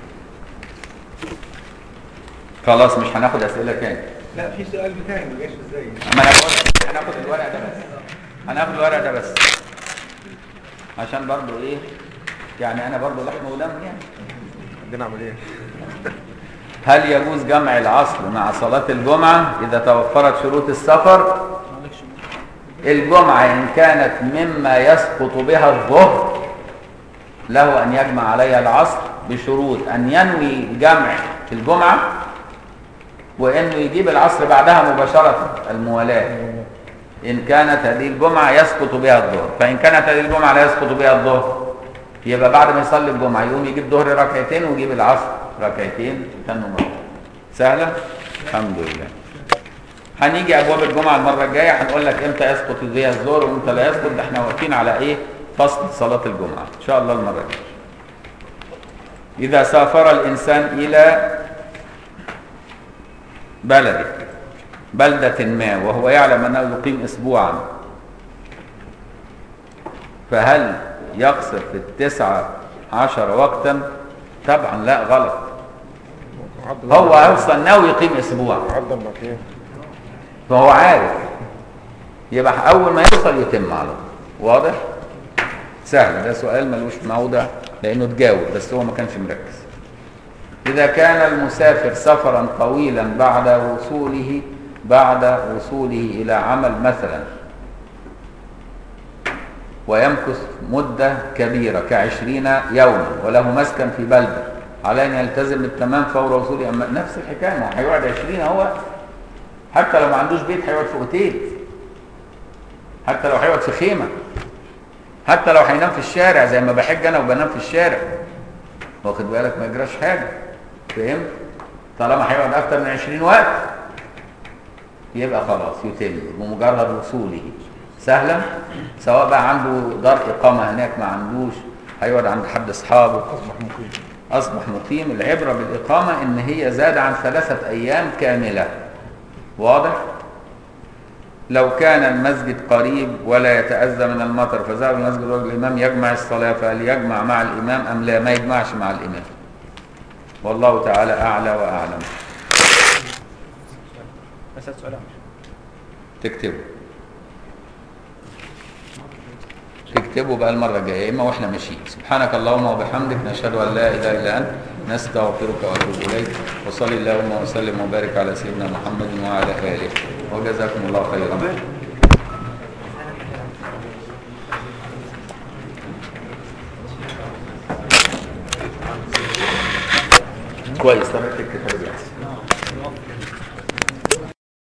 خلاص مش هناخد أسئلة تاني لا في سؤال بتاعي ما جاش ازاي أما أنا بقول لك هناخد الورق ده بس هناخد الورق ده بس عشان برضو إيه يعني أنا برضو لحم ودم يعني عندنا عمليه هل يجوز جمع العصر مع صلاة الجمعة إذا توفرت شروط السفر الجمعة إن كانت مما يسقط بها الظهر له أن يجمع عليها العصر بشروط أن ينوي الجمع في الجمعة وأنه يجيب العصر بعدها مباشرة الموالاة إن كانت هذه الجمعة يسقط بها الظهر فإن كانت هذه الجمعة لا يسقط بها الظهر يبقى بعد ما يصلي الجمعة يقوم يجيب ظهر ركعتين ويجيب العصر ركعتين تنو مرة سهلة؟ الحمد لله هنيجي أبواب الجمعة المرة الجاية هنقول لك إمتى يسقط فيها الظهر وإمتى لا يسقط ده إحنا واقفين على إيه؟ فصل صلاة الجمعة إن شاء الله المرة الجاية إذا سافر الإنسان إلى بلده بلدة ما وهو يعلم أنه يقيم أسبوعا فهل يقصر في التسعة عشر وقتا طبعا لا غلط هو أصلا ناوي يقيم أسبوع عدى المكان فهو عارف يبقى أول ما يوصل يتم على طول واضح؟ سهل ده سؤال ملوش موضع لأنه تجاوب بس هو ما كانش مركز إذا كان المسافر سفرا طويلا بعد وصوله بعد وصوله إلى عمل مثلا ويمكث مدة كبيرة كعشرين يوما وله مسكن في بلدة عليه أن يلتزم بالتمام فور وصوله أما نفس الحكاية ما هو هيقعد عشرين هو حتى لو ما عندوش بيت هيقعد في أوتيل حتى لو هيقعد في خيمه حتى لو هينام في الشارع زي ما بحج انا وبنام في الشارع واخد بالك ما يجراش حاجه فهمت طالما هيقعد اكتر من 20 وقت يبقى خلاص يتم بمجرد وصوله سهلا سواء بقى عنده دار اقامه هناك ما عندوش هيقعد عند حد اصحابه اصبح مقيم اصبح مقيم العبره بالاقامه ان هي زاد عن ثلاثه ايام كامله واضح لو كان المسجد قريب ولا يتأذى من المطر فذهب المسجد وجه الإمام يجمع الصلاة فهل يجمع مع الإمام أم لا ما يجمعش مع الإمام والله تعالى أعلى وأعلم بس سؤال تكتبه تكتبه بقى المرة الجاية يا إما وإحنا ماشيين سبحانك اللهم وبحمدك نشهد أن لا إله إلا أنت نستغفرك ونتوب إليك وصلي اللهم وسلم وبارك على سيدنا محمد وعلى آله وجزاكم الله خيرا كويس طب تكتب حاجة